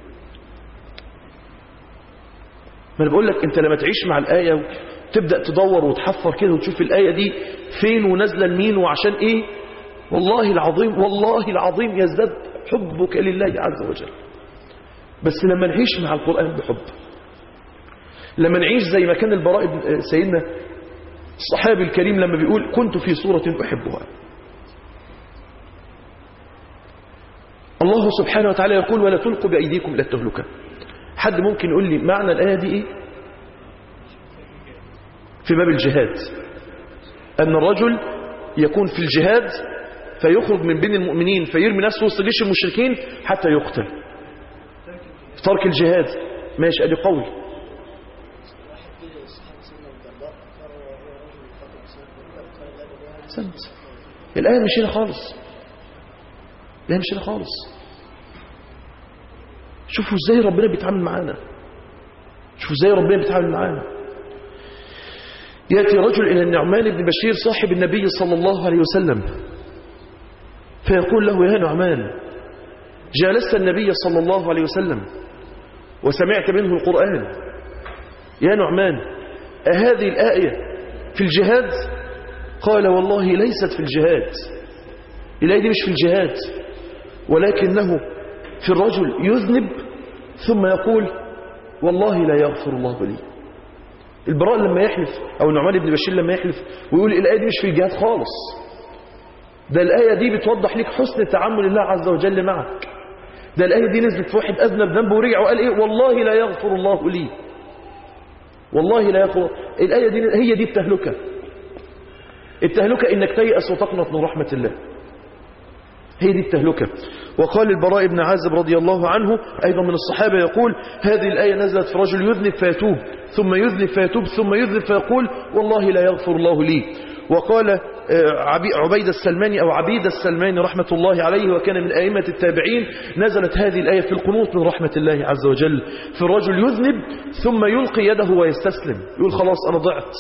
ما أنا بقول لك أنت لما تعيش مع الآية وتبدأ تدور وتحفر كده وتشوف الآية دي فين ونازلة لمين وعشان إيه والله العظيم والله العظيم يزداد حبك لله عز وجل بس لما نعيش مع القرآن بحب لما نعيش زي ما كان البراء سيدنا الصحابي الكريم لما بيقول كنت في صورة أحبها الله سبحانه وتعالى يقول ولا تلقوا بأيديكم إلى التهلكة حد ممكن يقول لي معنى الآية دي إيه في باب الجهاد أن الرجل يكون في الجهاد فيخرج من بين المؤمنين فيرمي نفسه وسط جيش المشركين حتى يقتل ترك الجهاد ماشي ادي قول سنت الآية مش هنا خالص الآية مش هنا خالص شوفوا ازاي ربنا بيتعامل معانا شوفوا ازاي ربنا بيتعامل معانا يأتي رجل إلى النعمان بن بشير صاحب النبي صلى الله عليه وسلم فيقول له يا نعمان جالست النبي صلى الله عليه وسلم وسمعت منه القرآن يا نعمان أهذه الآية في الجهاد قال والله ليست في الجهاد الآية دي مش في الجهاد ولكنه في الرجل يذنب ثم يقول والله لا يغفر الله لي البراء لما يحلف أو نعمان بن بشير لما يحلف ويقول الآية دي مش في الجهاد خالص ده الآية دي بتوضح لك حسن تعامل الله عز وجل معك ده الآية دي نزلت في واحد أذنب ذنبه ورجع وقال إيه والله لا يغفر الله لي والله لا يغفر الآية دي هي دي التهلكة التهلكة إنك تيأس وتقنط من رحمة الله هي دي التهلكة وقال البراء بن عازب رضي الله عنه أيضا من الصحابة يقول هذه الآية نزلت في رجل يذنب فيتوب ثم يذنب فيتوب ثم يذنب فيقول والله لا يغفر الله لي وقال عبيد السلماني أو عبيد السلماني رحمة الله عليه وكان من أئمة التابعين نزلت هذه الآية في القنوط من رحمة الله عز وجل في الرجل يذنب ثم يلقي يده ويستسلم يقول خلاص أنا ضعت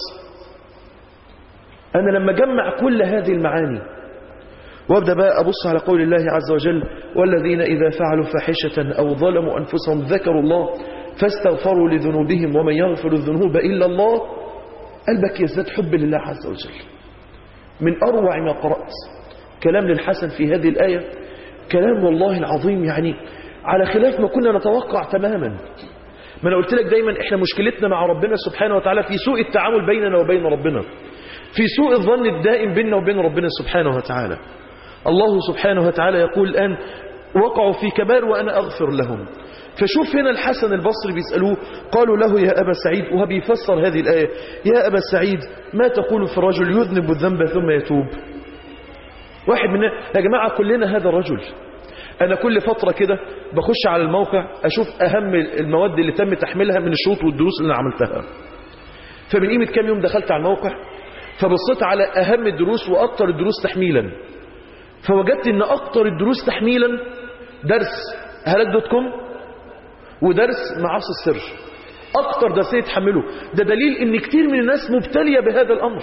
أنا لما جمع كل هذه المعاني وابدأ بقى أبص على قول الله عز وجل والذين إذا فعلوا فاحشة أو ظلموا أنفسهم ذكروا الله فاستغفروا لذنوبهم ومن يغفر الذنوب إلا الله قلبك يزداد حب لله عز وجل من أروع ما قرأت كلام للحسن في هذه الآية كلام والله العظيم يعني على خلاف ما كنا نتوقع تماما ما أنا قلت لك دايما إحنا مشكلتنا مع ربنا سبحانه وتعالى في سوء التعامل بيننا وبين ربنا في سوء الظن الدائم بيننا وبين ربنا سبحانه وتعالى الله سبحانه وتعالى يقول الآن وقعوا في كبار وأنا أغفر لهم فشوف هنا الحسن البصري بيسألوه قالوا له يا أبا سعيد وهو بيفسر هذه الآية يا أبا سعيد ما تقول في الرجل يذنب الذنب ثم يتوب واحد منا يا جماعة كلنا هذا الرجل أنا كل فترة كده بخش على الموقع أشوف أهم المواد اللي تم تحميلها من الشروط والدروس اللي أنا عملتها فمن قيمة كام يوم دخلت على الموقع فبصيت على أهم الدروس وأكثر الدروس تحميلا فوجدت أن أكثر الدروس تحميلا درس هلات دوت كوم ودرس معاصي السر أكتر درسين يتحملوا ده دليل ان كتير من الناس مبتلية بهذا الأمر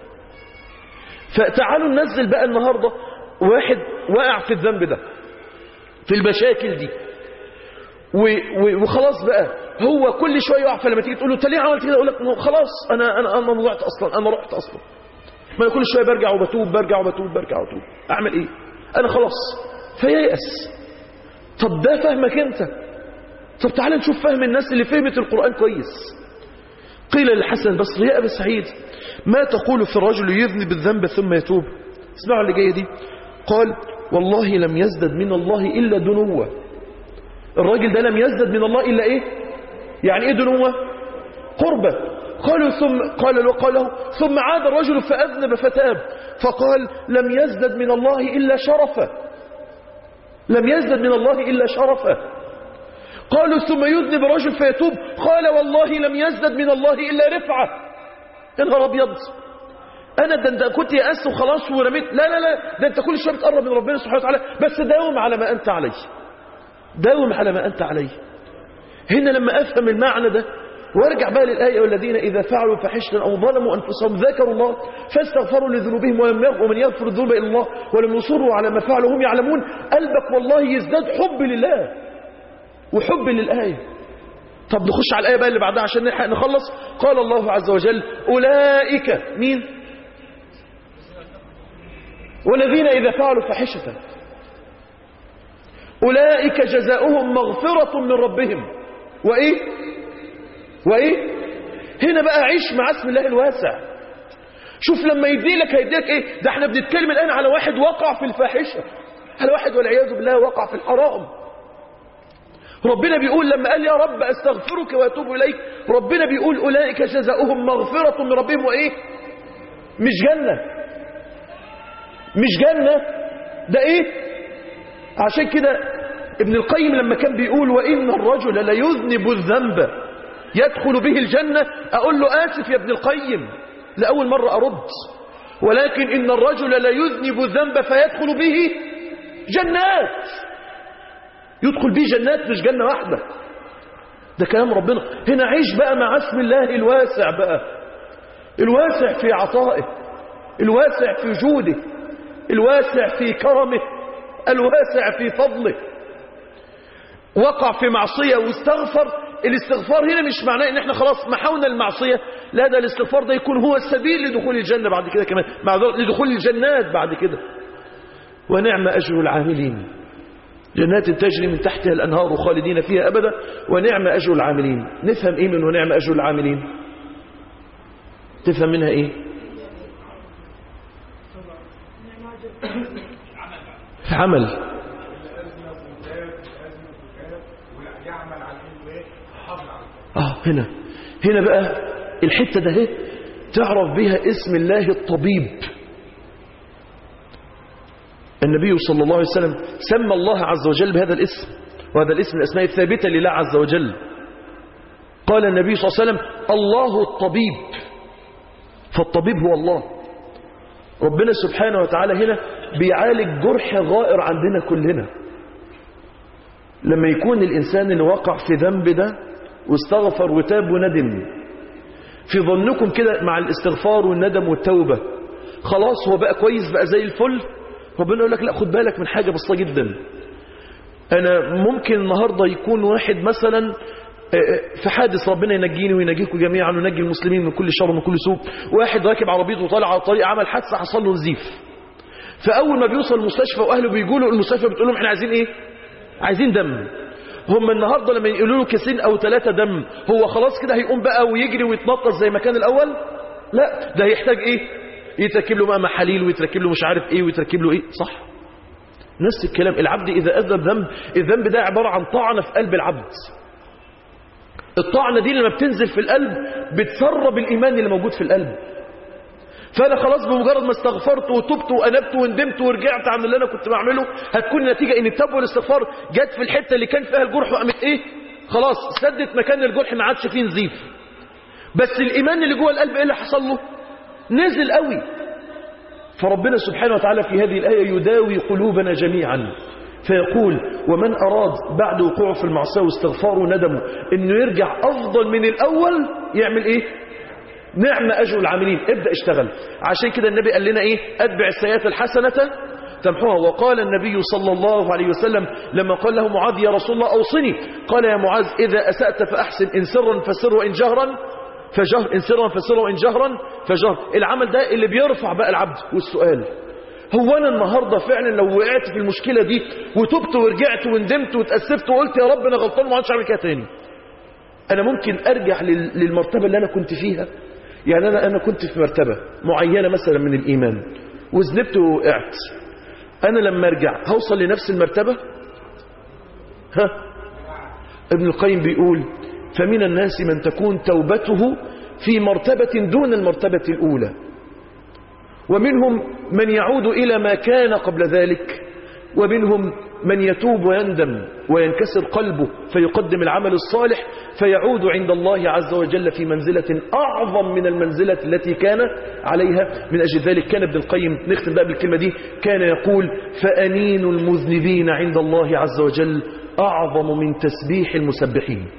فتعالوا ننزل بقى النهاردة واحد واقع في الذنب ده في المشاكل دي وخلاص بقى هو كل شوية يقع فلما تيجي تقول له انت ليه عملت كده يقول لك خلاص انا انا انا ضعت اصلا انا رحت اصلا ما انا كل شويه برجع وبتوب برجع وبتوب برجع وبتوب اعمل ايه انا خلاص فييأس طب ده فهمك انت طب تعالى نشوف فهم الناس اللي فهمت القرآن كويس قيل للحسن البصري يا أبا سعيد ما تقول في الرجل يذنب الذنب ثم يتوب اسمعوا اللي جاية دي قال والله لم يزدد من الله إلا دنوة الراجل ده لم يزدد من الله إلا إيه يعني إيه دنوة قربة قالوا ثم قال له قال له ثم عاد الرجل فأذنب فتاب فقال لم يزدد من الله إلا شرفا لم يزدد من الله إلا شرفا قالوا ثم يذنب رجل فيتوب قال والله لم يزدد من الله إلا رفعة يا نهار أبيض أنا ده انت كنت يأس وخلاص ورميت لا لا لا ده أنت كل شويه بتقرب من ربنا سبحانه وتعالى بس داوم على ما أنت عليه داوم على ما أنت عليه هنا لما أفهم المعنى ده وارجع بقى للآية والذين إذا فعلوا فحشة أو ظلموا أنفسهم ذكروا الله فاستغفروا لذنوبهم ومن يغفر الذنوب إلا الله ولم يصروا على ما فعلوا هم يعلمون قلبك والله يزداد حب لله وحب للآية طب نخش على الآية بقى اللي بعدها عشان نلحق نخلص قال الله عز وجل أولئك مين والذين إذا فعلوا فحشة أولئك جزاؤهم مغفرة من ربهم وإيه وإيه هنا بقى عيش مع اسم الله الواسع شوف لما يديلك هيديلك إيه ده احنا بنتكلم الآن على واحد وقع في الفاحشة على واحد والعياذ بالله وقع في الحرام ربنا بيقول لما قال يا رب استغفرك واتوب اليك ربنا بيقول اولئك جزاؤهم مغفرة من ربهم وايه مش جنة مش جنة ده ايه عشان كده ابن القيم لما كان بيقول وان الرجل ليذنب الذنب يدخل به الجنة اقول له اسف يا ابن القيم لاول مرة ارد ولكن ان الرجل ليذنب الذنب فيدخل به جنات يدخل به جنات مش جنة واحدة ده كلام ربنا هنا عيش بقى مع اسم الله الواسع بقى الواسع في عطائه الواسع في جوده الواسع في كرمه الواسع في فضله وقع في معصية واستغفر الاستغفار هنا مش معناه ان احنا خلاص محونا المعصية لا ده الاستغفار ده يكون هو السبيل لدخول الجنة بعد كده كمان مع لدخول الجنات بعد كده ونعم أجر العاملين جنات تجري من تحتها الأنهار خالدين فيها أبدا ونعم أجر العاملين نفهم إيه من ونعم أجر العاملين تفهم منها إيه عمل آه هنا هنا بقى الحتة ده هي تعرف بها اسم الله الطبيب النبي صلى الله عليه وسلم سمى الله عز وجل بهذا الاسم وهذا الاسم من الأسماء الثابتة لله عز وجل قال النبي صلى الله عليه وسلم الله الطبيب فالطبيب هو الله ربنا سبحانه وتعالى هنا بيعالج جرح غائر عندنا كلنا لما يكون الإنسان اللي وقع في ذنب ده واستغفر وتاب وندم في ظنكم كده مع الاستغفار والندم والتوبة خلاص هو بقى كويس بقى زي الفل ربنا يقول لك لا خد بالك من حاجة بسيطة جدا أنا ممكن النهاردة يكون واحد مثلا في حادث ربنا ينجيني وينجيكم جميعا وينجي المسلمين من كل شر ومن كل سوء واحد راكب عربيته وطالع على الطريق عمل حادثة حصل له نزيف فأول ما بيوصل المستشفى وأهله بيقولوا له المستشفى بتقول لهم احنا عايزين ايه عايزين دم هم النهاردة لما يقولوا له كيسين أو ثلاثة دم هو خلاص كده هيقوم بقى ويجري ويتنطط زي ما كان الأول لا ده يحتاج ايه يتركب له بقى محاليل ويتركب له مش عارف ايه ويتركب له ايه صح نفس الكلام العبد إذا أذنب ذنب الذنب ده عبارة عن طعنة في قلب العبد الطعنة دي لما بتنزل في القلب بتسرب الإيمان اللي موجود في القلب فأنا خلاص بمجرد ما استغفرت وتبت وأنبت وندمت ورجعت عن اللي أنا كنت بعمله هتكون النتيجة إن التوبة والاستغفار جت في الحتة اللي كان فيها الجرح وقامت إيه خلاص سدت مكان الجرح ما عادش فيه نزيف بس الإيمان اللي جوه القلب إيه اللي حصل له نزل قوي فربنا سبحانه وتعالى في هذه الآية يداوي قلوبنا جميعا فيقول ومن أراد بعد وقوعه في المعصية واستغفاره وندمه انه يرجع أفضل من الأول يعمل إيه نعم أجر العاملين ابدأ اشتغل عشان كده النبي قال لنا إيه أتبع السيئات الحسنة تمحوها وقال النبي صلى الله عليه وسلم لما قال له معاذ يا رسول الله أوصني قال يا معاذ إذا أسأت فأحسن إن سرا فسر وإن جهرا فجهر إن سرا فسر وإن جهرا فجهر العمل ده اللي بيرفع بقى العبد والسؤال هو أنا النهاردة فعلا لو وقعت في المشكلة دي وتبت ورجعت وندمت وتأسفت وقلت يا رب أنا غلطان وما عادش أعمل كده تاني أنا ممكن أرجع للمرتبة اللي أنا كنت فيها يعني أنا أنا كنت في مرتبة معينة مثلا من الإيمان وذنبت ووقعت أنا لما أرجع هوصل لنفس المرتبة ها ابن القيم بيقول فمن الناس من تكون توبته في مرتبة دون المرتبة الأولى ومنهم من يعود إلى ما كان قبل ذلك ومنهم من يتوب ويندم وينكسر قلبه فيقدم العمل الصالح فيعود عند الله عز وجل في منزلة أعظم من المنزلة التي كان عليها من أجل ذلك كان ابن القيم نختم بقى بالكلمة دي كان يقول فأنين المذنبين عند الله عز وجل أعظم من تسبيح المسبحين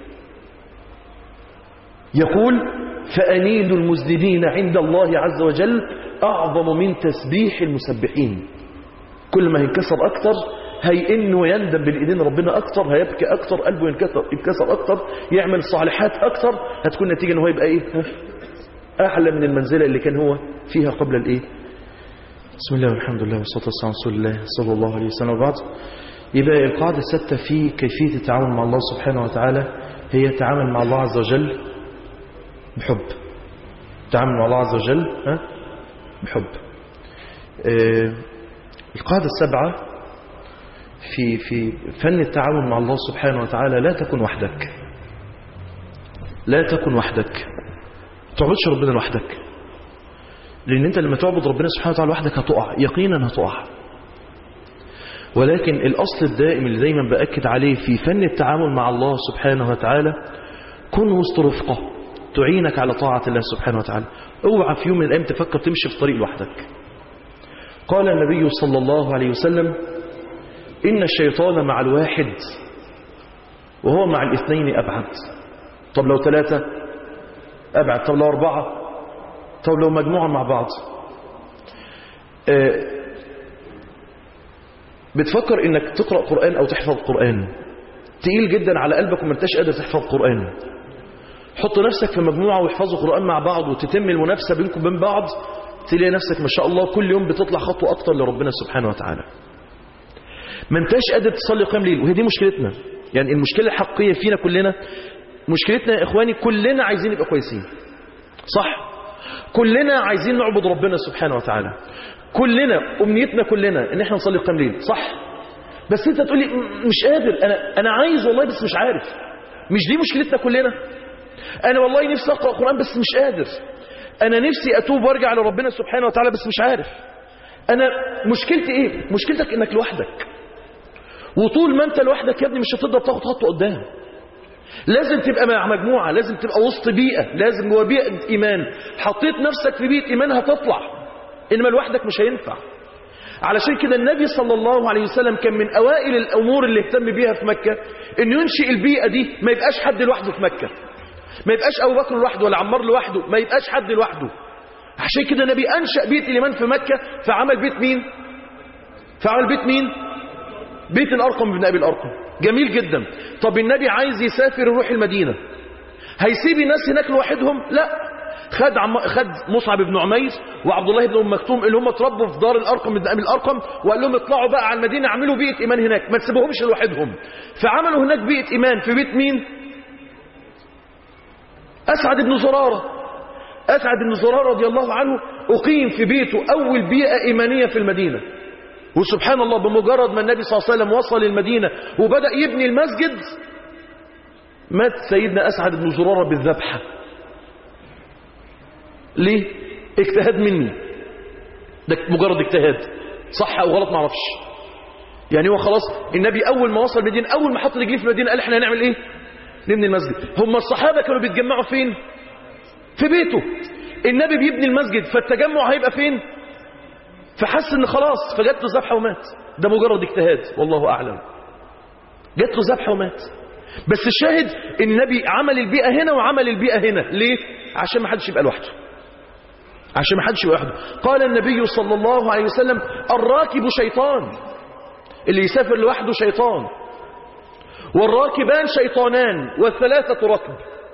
يقول فأنين المذنبين عند الله عز وجل أعظم من تسبيح المسبحين كل ما ينكسر أكتر هيئن ويندم بالإيدين ربنا أكتر هيبكي أكتر قلبه ينكسر, ينكسر أكتر يعمل صالحات أكتر هتكون نتيجة أنه يبقى إيه أعلى من المنزلة اللي كان هو فيها قبل الإيه بسم الله والحمد لله والصلاة والسلام على رسول الله صلى الله عليه وسلم وبعد يبقى القاعدة الستة في كيفية التعامل مع الله سبحانه وتعالى هي التعامل مع الله عز وجل بحب التعامل مع الله عز وجل ها بحب آه القاعدة السبعة في في فن التعامل مع الله سبحانه وتعالى لا تكن وحدك لا تكن وحدك تعبدش ربنا لوحدك لأن أنت لما تعبد ربنا سبحانه وتعالى وحدك هتقع يقينا هتقع ولكن الأصل الدائم اللي دايما بأكد عليه في فن التعامل مع الله سبحانه وتعالى كن وسط رفقة تعينك على طاعة الله سبحانه وتعالى اوعى في يوم من الأيام تفكر تمشي في طريق لوحدك قال النبي صلى الله عليه وسلم إن الشيطان مع الواحد وهو مع الاثنين أبعد طب لو ثلاثة أبعد طب لو أربعة طب لو مجموعة مع بعض آه بتفكر إنك تقرأ قرآن أو تحفظ قرآن تقيل جدا على قلبك وما انتش قادر تحفظ قرآن حط نفسك في مجموعة واحفظوا قرآن مع بعض وتتم المنافسة بينكم وبين بعض تلاقي نفسك ما شاء الله كل يوم بتطلع خطوة أكتر لربنا سبحانه وتعالى ما انتش قادر تصلي قيام ليل وهي دي مشكلتنا يعني المشكلة الحقيقية فينا كلنا مشكلتنا يا إخواني كلنا عايزين نبقى كويسين صح كلنا عايزين نعبد ربنا سبحانه وتعالى كلنا أمنيتنا كلنا ان احنا نصلي قيام ليل صح بس انت تقولي مش قادر انا انا عايز والله بس مش عارف مش دي مشكلتنا كلنا انا والله نفسي اقرا قران بس مش قادر انا نفسي اتوب وارجع لربنا سبحانه وتعالى بس مش عارف انا مشكلتي ايه مشكلتك انك لوحدك وطول ما انت لوحدك يا ابني مش هتقدر تاخد خطوه قدام لازم تبقى مع مجموعه لازم تبقى وسط بيئه لازم جوه بيئه ايمان حطيت نفسك في بيئه ايمان هتطلع انما لوحدك مش هينفع علشان كده النبي صلى الله عليه وسلم كان من أوائل الأمور اللي اهتم بيها في مكة إنه ينشئ البيئة دي ما يبقاش حد لوحده في مكة ما يبقاش أبو بكر لوحده ولا عمار لوحده ما يبقاش حد لوحده عشان كده النبي أنشأ بيت الإيمان في مكة فعمل بيت مين فعمل بيت مين بيت الأرقم بن أبي الأرقم جميل جدا طب النبي عايز يسافر يروح المدينة هيسيب الناس هناك لوحدهم لا خد عم... خد مصعب بن عمير وعبد الله بن ام مكتوم اللي هم اتربوا في دار الارقم بن ابي الارقم وقال لهم اطلعوا بقى على المدينه اعملوا بيئه ايمان هناك ما تسيبوهمش لوحدهم فعملوا هناك بيئه ايمان في بيت مين اسعد بن زراره اسعد بن زراره رضي الله عنه اقيم في بيته اول بيئه ايمانيه في المدينه وسبحان الله بمجرد ما النبي صلى الله عليه وسلم وصل المدينه وبدا يبني المسجد مات سيدنا اسعد بن زراره بالذبحه ليه اجتهاد مني ده مجرد اجتهاد صح او غلط ما اعرفش يعني هو خلاص النبي اول ما وصل المدينه اول ما حط رجليه في المدينه قال احنا هنعمل ايه نبني المسجد هم الصحابه كانوا بيتجمعوا فين في بيته النبي بيبني المسجد فالتجمع هيبقى فين فحس ان خلاص فجات له ذبحه ومات ده مجرد اجتهاد والله اعلم جات له ذبحه ومات بس الشاهد النبي عمل البيئه هنا وعمل البيئه هنا ليه عشان ما حدش يبقى لوحده عشان ما حدش يبقى لوحده قال النبي صلى الله عليه وسلم الراكب شيطان اللي يسافر لوحده شيطان والراكبان شيطانان والثلاثة ركب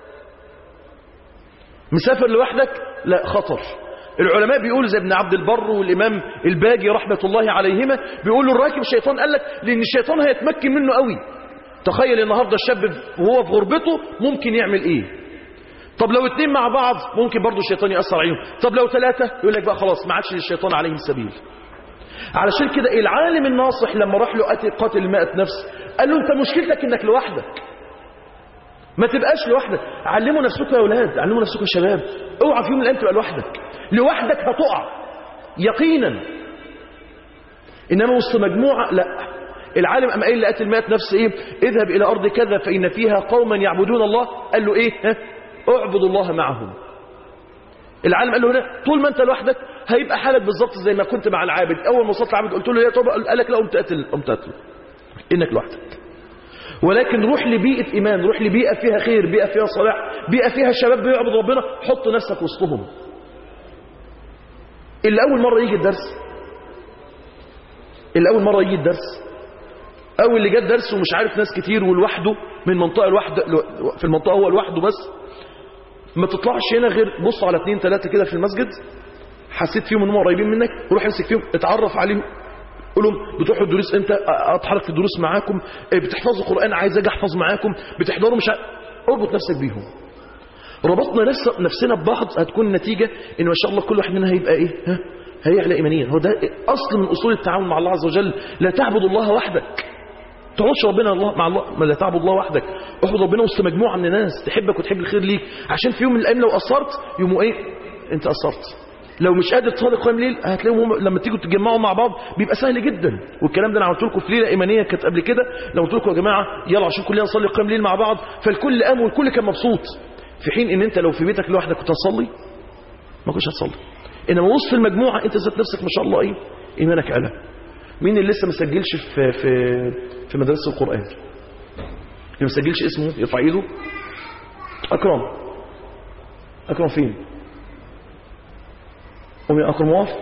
مسافر لوحدك لا خطر العلماء بيقولوا زي ابن عبد البر والإمام الباجي رحمة الله عليهما بيقولوا الراكب شيطان قال لك لأن الشيطان هيتمكن منه قوي تخيل النهاردة الشاب وهو في غربته ممكن يعمل ايه طب لو اتنين مع بعض ممكن برضو الشيطان يأثر عليهم طب لو ثلاثة يقول لك بقى خلاص ما عادش للشيطان عليهم سبيل علشان كده العالم الناصح لما راح له قاتل قاتل مائة نفس قال له انت مشكلتك انك لوحدك ما تبقاش لوحدك علموا نفسكم يا اولاد علموا نفسكم يا شباب اوعى في يوم من الايام تبقى لوحدك لوحدك هتقع يقينا انما وسط مجموعه لا العالم أما قايل لقاتل مات نفس إيه اذهب إلى أرض كذا فإن فيها قوما يعبدون الله قال له إيه ها؟ اعبد الله معهم العالم قال له هنا طول ما أنت لوحدك هيبقى حالك بالظبط زي ما كنت مع العابد أول ما وصلت العابد قلت له يا طب قال لك لا قمت قتل قمت قتل إنك لوحدك ولكن روح لبيئة إيمان روح لبيئة فيها خير بيئة فيها صلاح بيئة فيها شباب بيعبد ربنا حط نفسك وسطهم اللي أول مرة يجي الدرس اللي أول مرة يجي الدرس أو اللي جات درس ومش عارف ناس كتير ولوحده من منطقة لوحده في المنطقة هو لوحده بس ما تطلعش هنا غير بص على اثنين ثلاثة كده في المسجد حسيت فيهم انهم قريبين منك روح امسك فيهم اتعرف عليهم قول لهم بتروحوا الدروس امتى اتحرك في الدروس معاكم بتحفظوا قرآن عايز اجي احفظ معاكم بتحضروا مش ع... اربط نفسك بيهم ربطنا نفس نفسنا ببعض هتكون النتيجة ان ما شاء الله كل واحد مننا هيبقى ايه ها هيعلى ايمانيا هو ده اصل من اصول التعامل مع الله عز وجل لا تعبد الله وحدك تعودش ربنا الله مع الله ما لا تعبد الله وحدك اعبد ربنا وسط مجموعه من الناس تحبك وتحب الخير ليك عشان في يوم من الايام لو قصرت يوموا ايه انت قصرت لو مش قادر تصلي قيام ليل هتلاقيهم هم لما تيجوا تتجمعوا مع بعض بيبقى سهل جدا والكلام ده انا عملت لكم في ليله ايمانيه كانت قبل كده لو قلت لكم يا جماعه يلا عشان كلنا نصلي قيام ليل مع بعض فالكل قام والكل كان مبسوط في حين ان انت لو في بيتك لوحدك كنت هتصلي ما كنتش هتصلي انما وسط المجموعه انت ذات نفسك ما شاء الله ايه ايمانك اعلى مين اللي لسه ما سجلش في في في مدرسه القران اللي ما سجلش اسمه يرفع ايده اكرم اكرم فين قوم يا اكرم واقف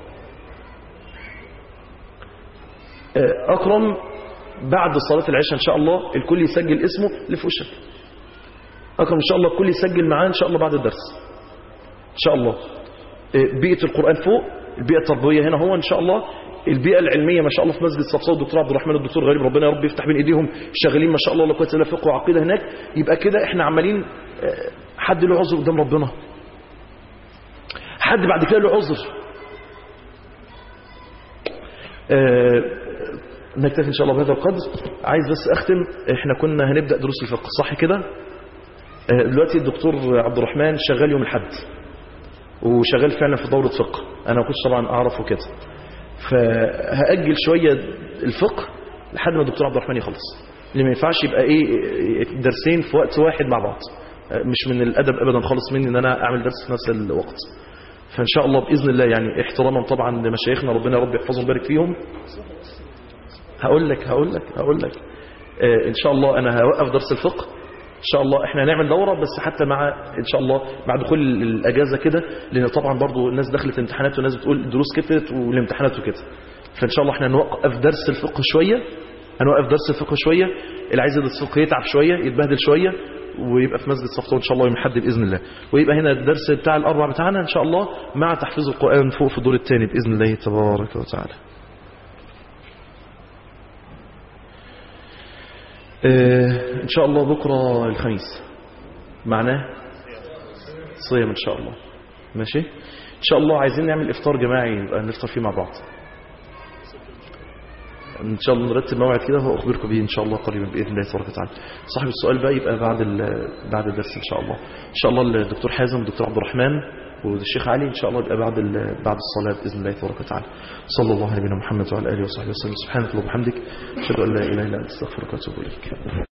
اكرم بعد صلاه العشاء ان شاء الله الكل يسجل اسمه اللي في وشك اكرم ان شاء الله الكل يسجل معاه ان شاء الله بعد الدرس ان شاء الله بيئه القران فوق البيئه التربويه هنا هو ان شاء الله البيئه العلميه ما شاء الله في مسجد صفصاء الدكتور عبد الرحمن الدكتور غريب ربنا يا رب يفتح بين ايديهم شغالين ما شاء الله لا قوه الا فقه وعقيده هناك يبقى كده احنا عمالين حد له عذر قدام ربنا حد بعد كده له عذر آه نكتفي ان شاء الله بهذا القدر عايز بس اختم احنا كنا هنبدا دروس الفقه صح كده آه دلوقتي الدكتور عبد الرحمن شغال يوم الاحد وشغال فعلا في دوره فقه انا ما كنتش طبعا اعرفه كده فهاجل شويه الفقه لحد ما الدكتور عبد الرحمن يخلص اللي ما ينفعش يبقى ايه درسين في وقت واحد مع بعض مش من الادب ابدا خالص مني ان انا اعمل درس في نفس الوقت فان شاء الله باذن الله يعني احتراما طبعا لمشايخنا ربنا يا رب يحفظهم ويبارك فيهم هقول لك هقول لك هقول لك آه ان شاء الله انا هوقف درس الفقه ان شاء الله احنا هنعمل دوره بس حتى مع ان شاء الله مع دخول الاجازه كده لان طبعا برضو الناس دخلت امتحانات والناس بتقول الدروس كترت والامتحانات وكده فان شاء الله احنا هنوقف درس الفقه شويه هنوقف درس الفقه شويه اللي عايز يدرس الفقه يتعب شويه يتبهدل شويه ويبقى في مسجد صفطه ان شاء الله يوم الاحد باذن الله ويبقى هنا الدرس بتاع الاربع بتاعنا ان شاء الله مع تحفيظ القران فوق في الدور الثاني باذن الله تبارك وتعالى آه ان شاء الله بكره الخميس معناه صيام ان شاء الله ماشي ان شاء الله عايزين نعمل افطار جماعي يبقى نفطر فيه مع بعض ان شاء الله نرتب موعد كده واخبركم به ان شاء الله قريبا باذن الله تبارك وتعالى صاحب السؤال بقى يبقى بعد بعد الدرس ان شاء الله ان شاء الله الدكتور حازم والدكتور عبد الرحمن والشيخ علي ان شاء الله يبقى بعد بعد الصلاه باذن الله تبارك وتعالى صلى الله على نبينا محمد وعلى اله وصحبه وسلم سبحانك اللهم وبحمدك اشهد ان لا اله الا انت استغفرك واتوب اليك